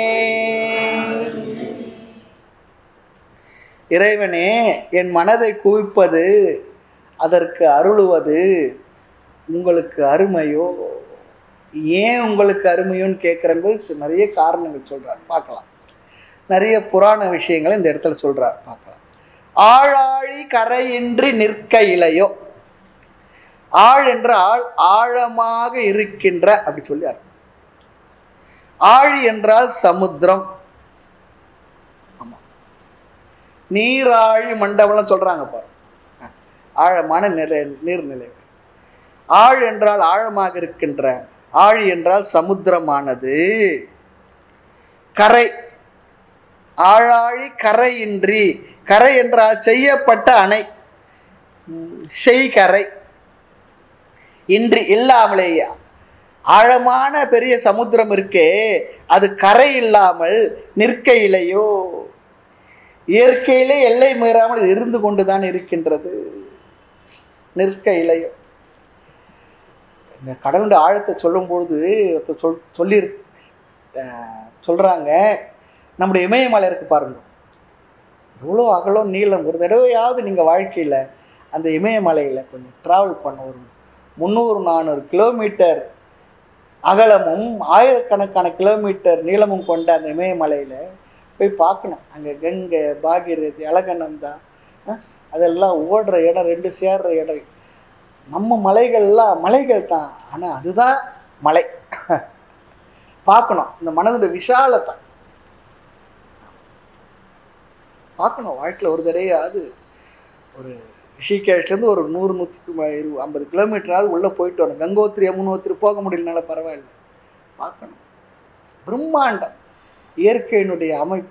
இறைவனே என் மனதை குவிப்பது அதற்கு அருளுவது உங்களுக்கு அருமையோ ஏன் உங்களுக்கு அருமையோன்னு கேட்குறது நிறைய காரணங்கள் சொல்றார் பார்க்கலாம் நிறைய புராண விஷயங்களை இந்த இடத்துல சொல்றார் பார்க்கலாம் ஆழாழி கரையின்றி நிற்க இலையோ ஆழ் என்றால் ஆழமாக இருக்கின்ற அப்படி சொல்லி அர்த்தம் ஆழி என்றால் சமுத்திரம் ஆமா நீராழி மண்டபம்லாம் சொல்றாங்க பாரு ஆழமான நிலை நீர்நிலை ஆழ் என்றால் ஆழமாக இருக்கின்ற ஆழி என்றால் சமுத்திரமானது கரை ஆழாழி கரையின்றி கரை என்றால் செய்யப்பட்ட அணை உம், செய்கரை இன்றி இல்லாமலேயே ஆழமான பெரிய சமுத்திரம் இருக்கே அது கரை இல்லாமல் நிற்கையிலையோ இயற்கையிலே எல்லை மீறாமல் இருந்து கொண்டுதான் இருக்கின்றது நிற்க இலையோ இந்த கடலுடைய ஆழத்தை சொல்லும்பொழுது ஒருத்தர் சொல் சொல்லி சொல்கிறாங்க நம்முடைய இமயமலை இருக்கு பாருங்க எவ்வளோ அகலம் நீளம் ஒரு தடவையாவது நீங்கள் வாழ்க்கையில் அந்த இமயமலையில் கொஞ்சம் ட்ராவல் பண்ண ஒரு முந்நூறு நானூறு கிலோமீட்டர் அகலமும் ஆயிரக்கணக்கான கிலோமீட்டர் நீளமும் கொண்ட அந்த இமயமலையில் போய் பார்க்கணும் அங்கே கங்கை பாகீரதி அழகநந்தா அஹ், அதெல்லாம் ஓடுற இடம் ரெண்டு சேர்ற இடம் நம்ம மலைகள்லாம் மலைகள் தான் ஆனால் அதுதான் மலை பார்க்கணும் இந்த மனதுடைய விஷாலத்தை பார்க்கணும் வாழ்க்கையில் ஒரு தடையாவது ஒரு ரிஷிகேஷ்லேருந்து ஒரு நூறு நூற்றுக்கு இரு ஐம்பது கிலோமீட்டராவது உள்ளே போயிட்டு வரணும் கங்கோத்திரி யமுனோத்திரி போக முடியலனால பரவாயில்ல பார்க்கணும் பிரம்மாண்டம் இயற்கையினுடைய அமைப்பு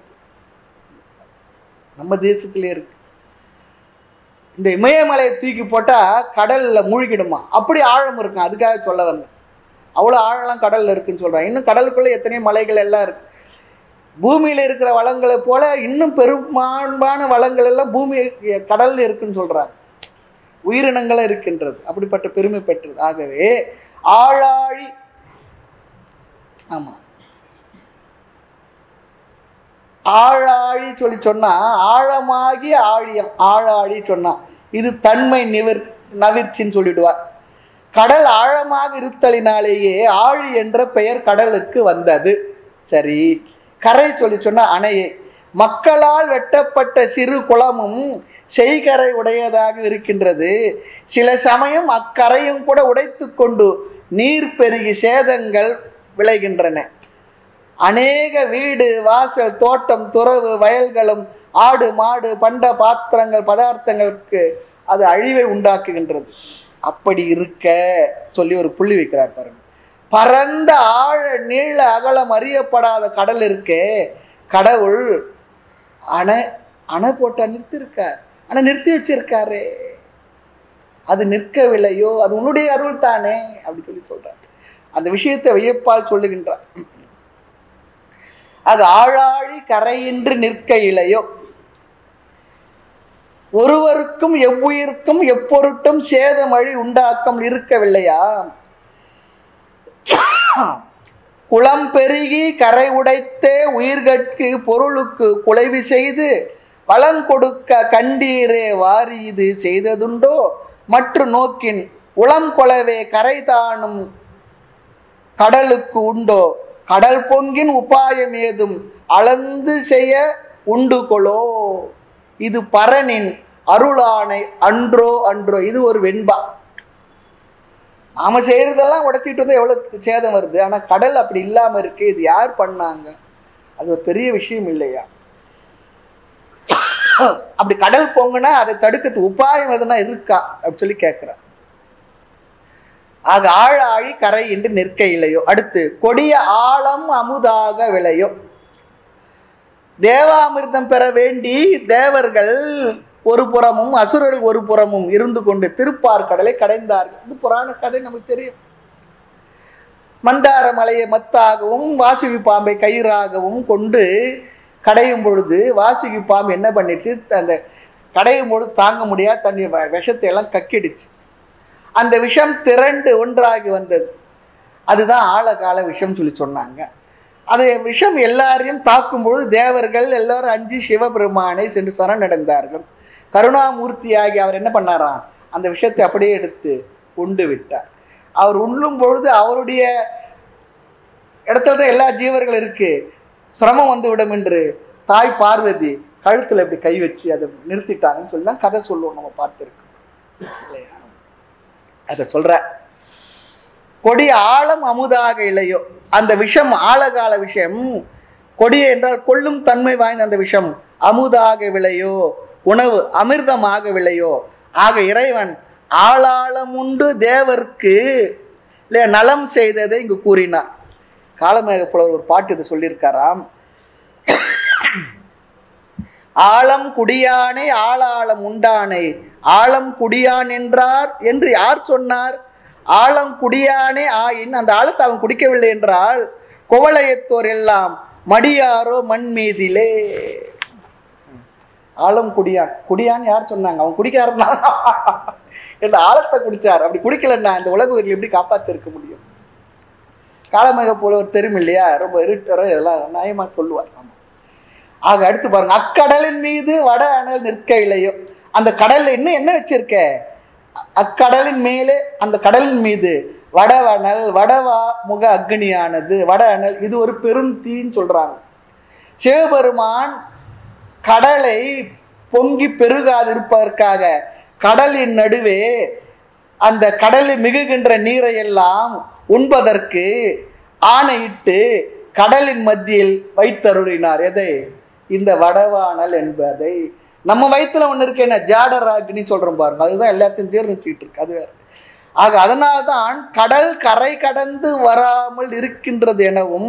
நம்ம தேசத்திலே இருக்கு இந்த இமயமலையை தூக்கி போட்டால் கடலில் மூழ்கிடுமா அப்படி ஆழம் இருக்கும் அதுக்காக சொல்ல வந்தேன் அவ்வளோ ஆழம் கடலில் இருக்குன்னு சொல்கிறேன் இன்னும் கடலுக்குள்ளே எத்தனையோ மலைகள் எல்லாம் இருக்கு பூமியில் இருக்கிற வளங்களை போல இன்னும் பெரும்பான்மையான வளங்கள் எல்லாம் பூமி கடல்ல இருக்குன்னு சொல்றாங்க உயிரினங்களும் இருக்கின்றது அப்படிப்பட்ட பெருமை பெற்றது ஆகவே ஆழாழி ஆமா ஆழாழி சொல்லி சொன்னா ஆழமாகி ஆழியம் ஆழாழி சொன்னா இது தன்மை நிவர் நவிர்ச்சின்னு சொல்லிடுவார் கடல் ஆழமாக இருத்தலினாலேயே ஆழி என்ற பெயர் கடலுக்கு வந்தது சரி கரை சொல்லி சொன்ன அணையை மக்களால் வெட்டப்பட்ட சிறு குளமும் செய்கரை உடையதாக இருக்கின்றது சில சமயம் அக்கரையும் கூட உடைத்து கொண்டு நீர் பெருகி சேதங்கள் விளைகின்றன அநேக வீடு வாசல் தோட்டம் துறவு வயல்களும் ஆடு மாடு பண்ட பாத்திரங்கள் பதார்த்தங்களுக்கு அது அழிவை உண்டாக்குகின்றது அப்படி இருக்க சொல்லி ஒரு புள்ளி வைக்கிறார் பாருங்க பரந்த ஆழ நீள அகலம் அறியப்படாத கடல் இருக்கே கடவுள் அணை அணை போட்டா நிறுத்திருக்கார் ஆனா நிறுத்தி வச்சிருக்காரு அது நிற்கவில்லையோ அது உன்னுடைய அருள் தானே அப்படி சொல்லி சொல்றார் அந்த விஷயத்தை வியப்பால் சொல்லுகின்றார் அது ஆழாழி கரையின்றி நிற்க இலையோ ஒருவருக்கும் எவ்வுயிருக்கும் எப்பொருட்டும் சேதமழி உண்டாக்கம் இருக்கவில்லையா குளம் பெருகி கரை உடைத்தே உயிர்கட்கு பொருளுக்கு குலைவு செய்து வளம் கொடுக்க கண்டீரே வாரி இது செய்ததுண்டோ மற்ற நோக்கின் உளம் கொலவே கரை தானும் கடலுக்கு உண்டோ கடல் பொங்கின் உபாயம் ஏதும் அளந்து செய்ய உண்டு கொளோ இது பரனின் அருளானை அன்றோ அன்றோ இது ஒரு வெண்பா நாம செய்யறதெல்லாம் உடைச்சிட்டு வந்து எவ்வளவு சேதம் வருது ஆனா கடல் அப்படி இல்லாம இருக்கு இது யார் பண்ணாங்க அது ஒரு பெரிய விஷயம் இல்லையா அப்படி கடல் பொங்குனா அதை தடுக்கிறதுக்கு உபாயம் எதுனா இருக்கா அப்படி சொல்லி கேட்கிறார் ஆக ஆழ ஆழி கரை என்று நிற்க இல்லையோ அடுத்து கொடிய ஆழம் அமுதாக விளையோ தேவாமிர்தம் பெற வேண்டி தேவர்கள் ஒரு புறமும் அசுரர்கள் ஒரு புறமும் இருந்து கொண்டு திருப்பார் கடலை கடைந்தார்கள் இது புராண கதை நமக்கு தெரியும் மந்தார மலையை மத்தாகவும் வாசுகி பாம்பை கயிறாகவும் கொண்டு கடையும் பொழுது வாசுகி பாம்பு என்ன பண்ணிடுச்சு அந்த கடையும் பொழுது தாங்க முடியாது தண்ணி வ- விஷத்தை எல்லாம் கக்கிடுச்சு அந்த விஷம் திரண்டு ஒன்றாகி வந்தது அதுதான் ஆழகால விஷம் சொல்லி சொன்னாங்க அது விஷம் எல்லாரையும் தாக்கும் பொழுது தேவர்கள் எல்லாரும் அஞ்சு சிவபெருமானை சென்று சரணடைந்தார்கள் கருணாமூர்த்தியாகி அவர் என்ன பண்ணாராம் அந்த விஷத்தை அப்படியே எடுத்து உண்டு விட்டார் அவர் உண்ணும் பொழுது அவருடைய இடத்துல தான் எல்லா ஜீவர்கள் இருக்கு சிரமம் வந்து விடும் என்று தாய் பார்வதி கழுத்துல இப்படி கை வச்சு அதை நிறுத்திட்டாங்கன்னு சொல்லி தான் கதை சொல்லுவோம் நம்ம பார்த்துருக்கோம் இல்லையா அதை சொல்ற கொடிய ஆழம் அமுதாக இல்லையோ அந்த விஷம் ஆழகால விஷம் கொடிய என்றால் கொள்ளும் தன்மை வாய்ந்த அந்த விஷம் அமுதாக விளையோ உணவு அமிர்தமாக விளையோ ஆக இறைவன் ஆளாளம் உண்டு தேவர்க்கு இல்லையா நலம் செய்ததை இங்கு கூறினார் காலமேக புலவர் ஒரு பாட்டு இது சொல்லியிருக்காராம் ஆழம் குடியானை ஆளாளம் உண்டானை ஆழம் குடியான் என்றார் என்று யார் சொன்னார் ஆழம் குடியானே ஆயின் அந்த ஆழத்தை அவன் குடிக்கவில்லை என்றால் குவளையத்தோர் எல்லாம் மடியாரோ மண் மீதிலே ஆழம் குடியான் குடியான் யார் சொன்னாங்க அவன் குடிக்காரன் இந்த ஆழத்தை குடிச்சார் அப்படி குடிக்கலன்னா இந்த உலக உயிரில் எப்படி காப்பாத்தி இருக்க முடியும் காலமேக போல ஒரு தெரியும் இல்லையா ரொம்ப இருட்டரோ இதெல்லாம் நியாயமா சொல்லுவார் ஆமா ஆக அடுத்து பாருங்க அக்கடலின் மீது வட அனல் நிற்க இல்லையோ அந்த கடல்ல இன்னும் என்ன வச்சிருக்க அக்கடலின் மேலே அந்த கடலின் மீது வடவனல் வடவா முக அக்னியானது வட அனல் இது ஒரு பெருந்தீன்னு சொல்றாங்க சிவபெருமான் கடலை பொங்கி பெருகாதிருப்பதற்காக கடலின் நடுவே அந்த கடலில் மிகுகின்ற நீரை எல்லாம் உண்பதற்கு ஆணையிட்டு கடலின் மத்தியில் வைத்தருளினார் எதை இந்த வடவானல் என்பதை நம்ம வயித்துல ஒண்ணு இருக்கு என்ன ஜாடராக்னி சொல்றோம் பாருங்க அதுதான் எல்லாத்தையும் தீர்ணிச்சுக்கிட்டு இருக்கு அது வேற ஆக அதனால்தான் கடல் கரை கடந்து வராமல் இருக்கின்றது எனவும்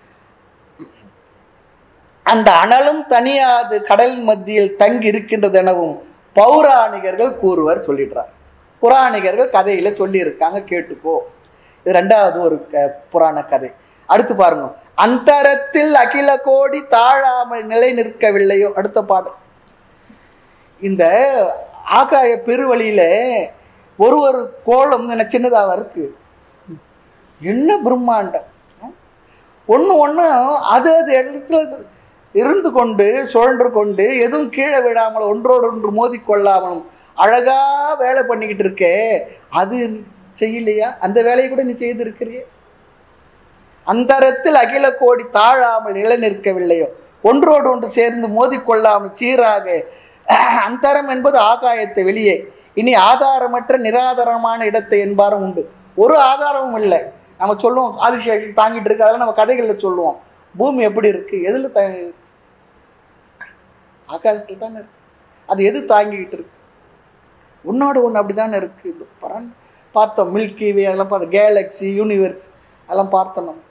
அந்த அனலும் தனியாது கடல் மத்தியில் தங்கி இருக்கின்றது எனவும் பௌராணிகர்கள் கூறுவர் சொல்லிடுறார் புராணிகர்கள் கதையில சொல்லியிருக்காங்க கேட்டுக்கோ இது ரெண்டாவது ஒரு க- புராண கதை அடுத்து பாருங்க அந்தரத்தில் அகில கோடி தாழாமல் நிலை நிற்கவில்லையோ அடுத்த பாடல் இந்த ஆகாய பெருவழியில ஒரு ஒரு கோலம் என்ன சின்னதாக இருக்கு என்ன பிரம்மாண்டம் ஒன்று ஒன்று அது அது இடத்துல இருந்து கொண்டு சுழன்று கொண்டு எதுவும் கீழே விடாமல் ஒன்றோடு ஒன்று மோதிக்கொள்ளாமலும் அழகா வேலை பண்ணிக்கிட்டு இருக்கே அது செய்யலையா அந்த வேலையை கூட நீ செய்திருக்கிறியே அந்தரத்தில் அகில கோடி தாழாமல் நிலை நிற்கவில்லையோ ஒன்றோடு ஒன்று சேர்ந்து மோதிக்கொள்ளாமல் சீராக அந்தரம் என்பது ஆகாயத்தை வெளியே இனி ஆதாரமற்ற நிராதாரமான இடத்தை என்பாரும் உண்டு ஒரு ஆதாரமும் இல்லை நம்ம சொல்லுவோம் ஆதிசேஷன் தாங்கிட்டு இருக்கு அதெல்லாம் நம்ம கதைகளில் சொல்லுவோம் பூமி எப்படி இருக்கு எதுல த ஆகாசத்தில் தானே இருக்கு அது எது தாங்கிக்கிட்டு இருக்கு உன்னோட ஒன்று அப்படிதானே இருக்கு இது பரன் பார்த்தோம் மில்கி வே அதெல்லாம் பார்த்தோம் கேலக்ஸி யூனிவர்ஸ் அதெல்லாம் பார்த்தோம் நம்ம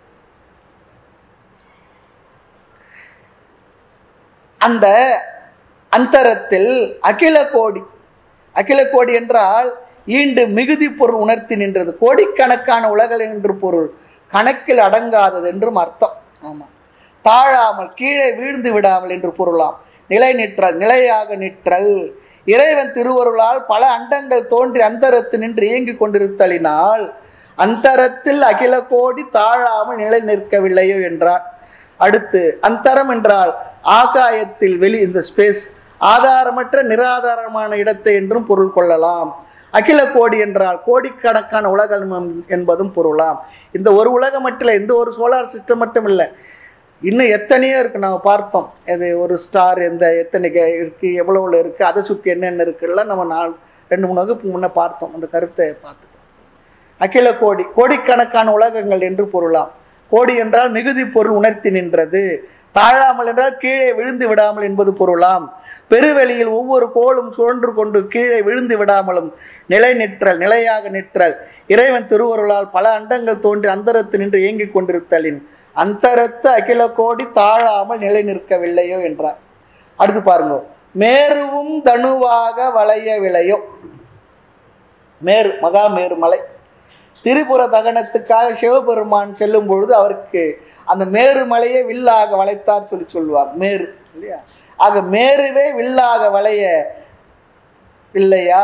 அந்த அந்தரத்தில் அகில கோடி அகில கோடி என்றால் ஈண்டு மிகுதி பொருள் உணர்த்தி நின்றது கோடிக்கணக்கான உலகள் என்று பொருள் கணக்கில் அடங்காதது என்றும் அர்த்தம் ஆமா தாழாமல் கீழே வீழ்ந்து விடாமல் என்று பொருளாம் நிலை நிற்றல் நிலையாக நிற்றல் இறைவன் திருவருளால் பல அண்டங்கள் தோன்றி அந்தரத்து நின்று இயங்கிக் கொண்டிருத்தலினால் அந்தரத்தில் அகில கோடி தாழாமல் நிலை நிற்கவில்லையோ என்றார் அடுத்து அந்தரம் என்றால் ஆகாயத்தில் வெளி இந்த ஸ்பேஸ் ஆதாரமற்ற நிராதாரமான இடத்தை என்றும் பொருள் கொள்ளலாம் அகில கோடி என்றால் கோடிக்கணக்கான உலகம் என்பதும் பொருளாம் இந்த ஒரு உலகம் மட்டும் இல்லை இந்த ஒரு சோலார் சிஸ்டம் மட்டும் இல்லை இன்னும் எத்தனையோ இருக்கு நம்ம பார்த்தோம் இது ஒரு ஸ்டார் எந்த எத்தனை க- இருக்கு எவ்வளவுல இருக்கு அதை சுற்றி என்னென்ன இருக்குல்லாம் நம்ம நாலு ரெண்டு மூணு வகுப்பு முன்ன பார்த்தோம் அந்த கருத்தை பார்த்து அகில கோடி கோடிக்கணக்கான உலகங்கள் என்று பொருளாம் கோடி என்றால் மிகுதி பொருள் உணர்த்தி நின்றது தாழாமல் என்றால் கீழே விழுந்து விடாமல் என்பது பொருளாம் பெருவெளியில் ஒவ்வொரு கோளும் சுழன்று கொண்டு கீழே விழுந்து விடாமலும் நிலை நிற்றல் நிலையாக நிற்றல் இறைவன் திருவருளால் பல அண்டங்கள் தோன்றி அந்தரத்து நின்று இயங்கிக் கொண்டிருத்தலின் அந்தரத்து அகில கோடி தாழாமல் நிலை நிற்கவில்லையோ என்றார் அடுத்து பாருங்க மேருவும் தனுவாக வளைய விளையோ மேரு மகா மேரு மலை திரிபுர தகனத்துக்காக சிவபெருமான் செல்லும் பொழுது அவருக்கு அந்த மேரு மலையை வில்லாக வளைத்தார் சொல்லி சொல்லுவார் மேரு இல்லையா ஆக மேருவே வில்லாக வளைய இல்லையா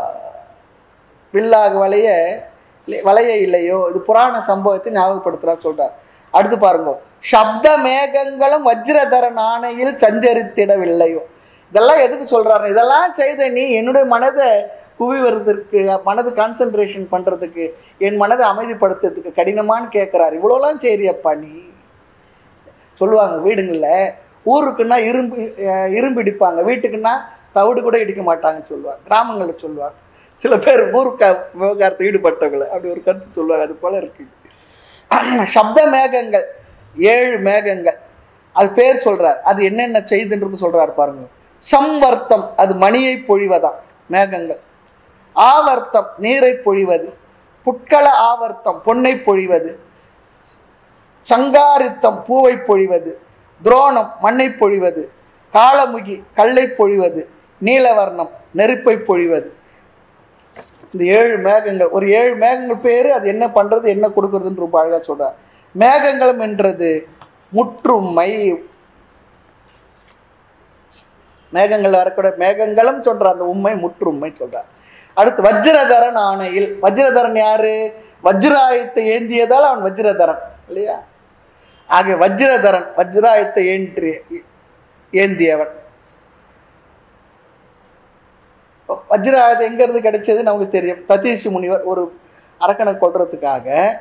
வில்லாக வளைய இல்லை- வளைய இல்லையோ இது புராண சம்பவத்தை ஞாபகப்படுத்துறார் சொல்றார் அடுத்து பாருங்க சப்த மேகங்களும் வஜ்ரதரன் ஆணையில் சஞ்சரித்திடவில்லையோ இதெல்லாம் எதுக்கு சொல்றாரு இதெல்லாம் செய்த நீ என்னுடைய மனதை குவிவதற்கு மனது கான்சென்ட்ரேஷன் பண்றதுக்கு என் மனதை அமைதிப்படுத்துறதுக்கு கடினமான்னு கேட்கிறாரு இவ்வளோலாம் செய்றியப்பா நீ சொல்லுவாங்க வீடுங்களில் ஊருக்குன்னா இரும்பு அஹ் இரும்பு இடிப்பாங்க வீட்டுக்குன்னா தவிடு கூட இடிக்க மாட்டாங்கன்னு சொல்லுவாங்க கிராமங்களில் சொல்லுவாங்க சில பேர் ஊருக்கு விவகாரத்தை ஈடுபட்டவங்களை அப்படி ஒரு கருத்து சொல்லுவாங்க அது போல இருக்கு சப்த மேகங்கள் ஏழு மேகங்கள் அது பேர் சொல்றார் அது என்னென்ன செய்துன்றது சொல்றாரு பாருங்க சம்வர்த்தம் அது மணியை பொழிவதாம் மேகங்கள் ஆவர்த்தம் நீரை பொழிவது புட்கள ஆவர்த்தம் பொன்னை பொழிவது சங்காரித்தம் பூவை பொழிவது துரோணம் மண்ணை பொழிவது காளமுகி கல்லை பொழிவது நீலவர்ணம் நெருப்பை பொழிவது இந்த ஏழு மேகங்கள் ஒரு ஏழு மேகங்கள் பேரு அது என்ன பண்றது என்ன கொடுக்கறதுன்னு ரொம்ப அழகா சொல்றார் மேகங்களும் என்றது முற்றுமை மேகங்கள் வரக்கூட மேகங்களும் சொல்ற அந்த உண்மை முற்றுமை சொல்றார் அடுத்து வஜ்ரதரன் ஆணையில் வஜ்ரதரன் யாரு வஜ்ராயத்தை ஏந்தியதால் அவன் வஜ்ரதரன் இல்லையா ஆக வஜ்ரதரன் வஜ்ராயத்தை ஏற்றி ஏந்தியவன் வஜ்ராயுதம் எங்க இருந்து கிடைச்சது நமக்கு தெரியும் ததீசி முனிவர் ஒரு அரக்கனை கொல்றதுக்காக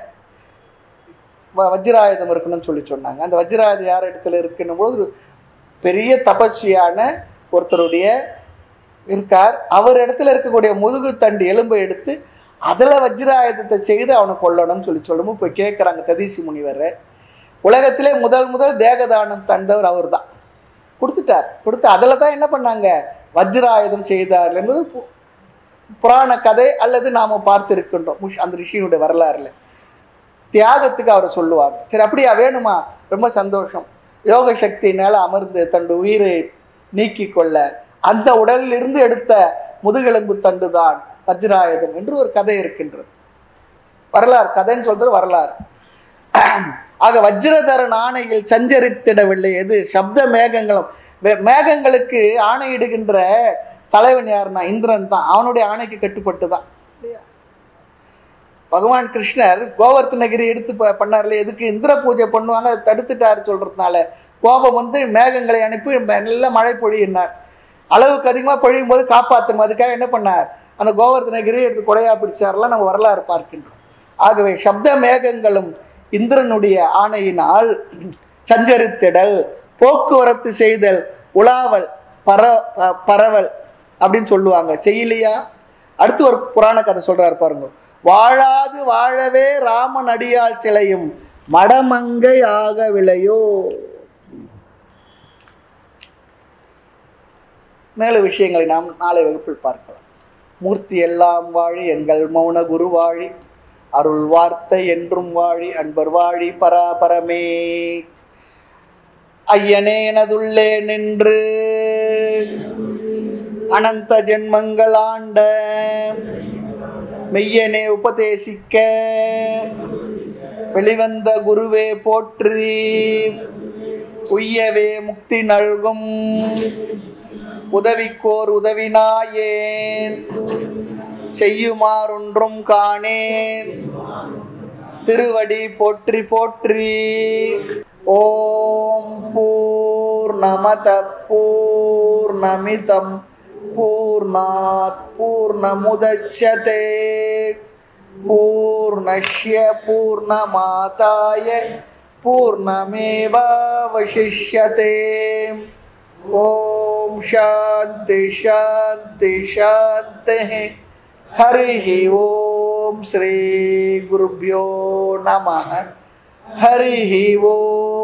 வ- வஜ்ராயுதம் இருக்கணும்னு சொல்லி சொன்னாங்க அந்த வஜ்ராயுதம் யார் இடத்துல இருக்குன்னும் போது ஒரு பெரிய தபஸ்வியான ஒருத்தருடைய இருக்கார் அவர் இடத்துல இருக்கக்கூடிய முதுகு தண்டு எலும்பை எடுத்து அதுல வஜ்ராயுதத்தை செய்து அவனை கொல்லணும்னு சொல்லி சொல்லணும் இப்போ கேட்குறாங்க ததீசி முனிவர் உலகத்திலே முதல் முதல் தேகதானம் தந்தவர் அவர்தான் கொடுத்துட்டார் கொடுத்து அதில் தான் என்ன பண்ணாங்க வஜ்ராயுதம் செய்தார் என்பது பு- புராண கதை அல்லது நாம பார்த்திருக்கின்றோம் முஷ்- அந்த ரிஷியினுடைய வரலாறுல தியாகத்துக்கு அவர் சொல்லுவாங்க சரி அப்படியா வேணுமா ரொம்ப சந்தோஷம் யோக சக்தியினால அமர்ந்து தன்னுடைய உயிரை நீக்கி கொள்ள அந்த உடலில் இருந்து எடுத்த முதுகெலும்பு தண்டு தான் வஜ்ராயுதம் என்று ஒரு கதை இருக்கின்றது வரலாறு கதைன்னு சொல்றது வரலாறு ஆக வஜ்ரதரன் ஆணையில் சஞ்சரித்திடவில்லை எது சப்த மேகங்களும் வே- மேகங்களுக்கு ஆணையிடுகின்ற தலைவன் யாருன்னா இந்திரன் தான் அவனுடைய ஆணைக்கு கட்டுப்பட்டு தான் இல்லையா பகவான் கிருஷ்ணர் கோவர்த்தனகிரி எடுத்து ப- பண்ணார்ல எதுக்கு இந்திர பூஜை பண்ணுவாங்க அதை தடுத்துட்டாரு சொல்றதுனால கோபம் வந்து மேகங்களை அனுப்பி ம- நல்ல மழை பொழியினார் அளவுக்கு அதிகமாக பொழியும் போது காப்பாற்றணும் அதுக்காக என்ன பண்ணார் அந்த கோவர்த்தனகிரி எடுத்து கொடையா பிடிச்சாரெல்லாம் நம்ம வரலாறு பார்க்கின்றோம் ஆகவே சப்த மேகங்களும் இந்திரனுடைய ஆணையினால் சஞ்சரித்திடல் போக்குவரத்து செய்தல் உலாவல் பர ப- பரவல் அப்படின்னு சொல்லுவாங்க செய்யலையா அடுத்து ஒரு புராண கதை சொல்றாரு பாருங்க வாழாது வாழவே ராமன் அடியாள் சிலையும் மடமங்கை ஆகவில்லையோ மேல விஷயங்களை நாம் நாளை வகுப்பில் பார்க்கலாம் மூர்த்தி எல்லாம் வாழி எங்கள் மௌன குரு வாழி அருள் வார்த்தை என்றும் வாழி அன்பர் வாழி பராபரமே ஐயனே எனதுள்ளே நின்று அனந்த ஜென்மங்கள் ஆண்ட மெய்யனே உபதேசிக்க வெளிவந்த குருவே போற்றி உய்யவே முக்தி நல்கும் உதவிக்கோர் உதவினாயேன் செய்யுமாறொன்றும் காணேன் திருவடி போற்றி போற்றி ஓம் பூர்ணமத பூர்ணமிதம் பூர்ணாத் பூர்ணமுதச்சதே பூர்ணஷ்ய பூர்ணமாதாய पूर्णमेवावशिष्यते ॐ शान्ति शान्ति शान्तिः हरिः ॐ श्रीगुरुभ्यो नमः हरिः ॐ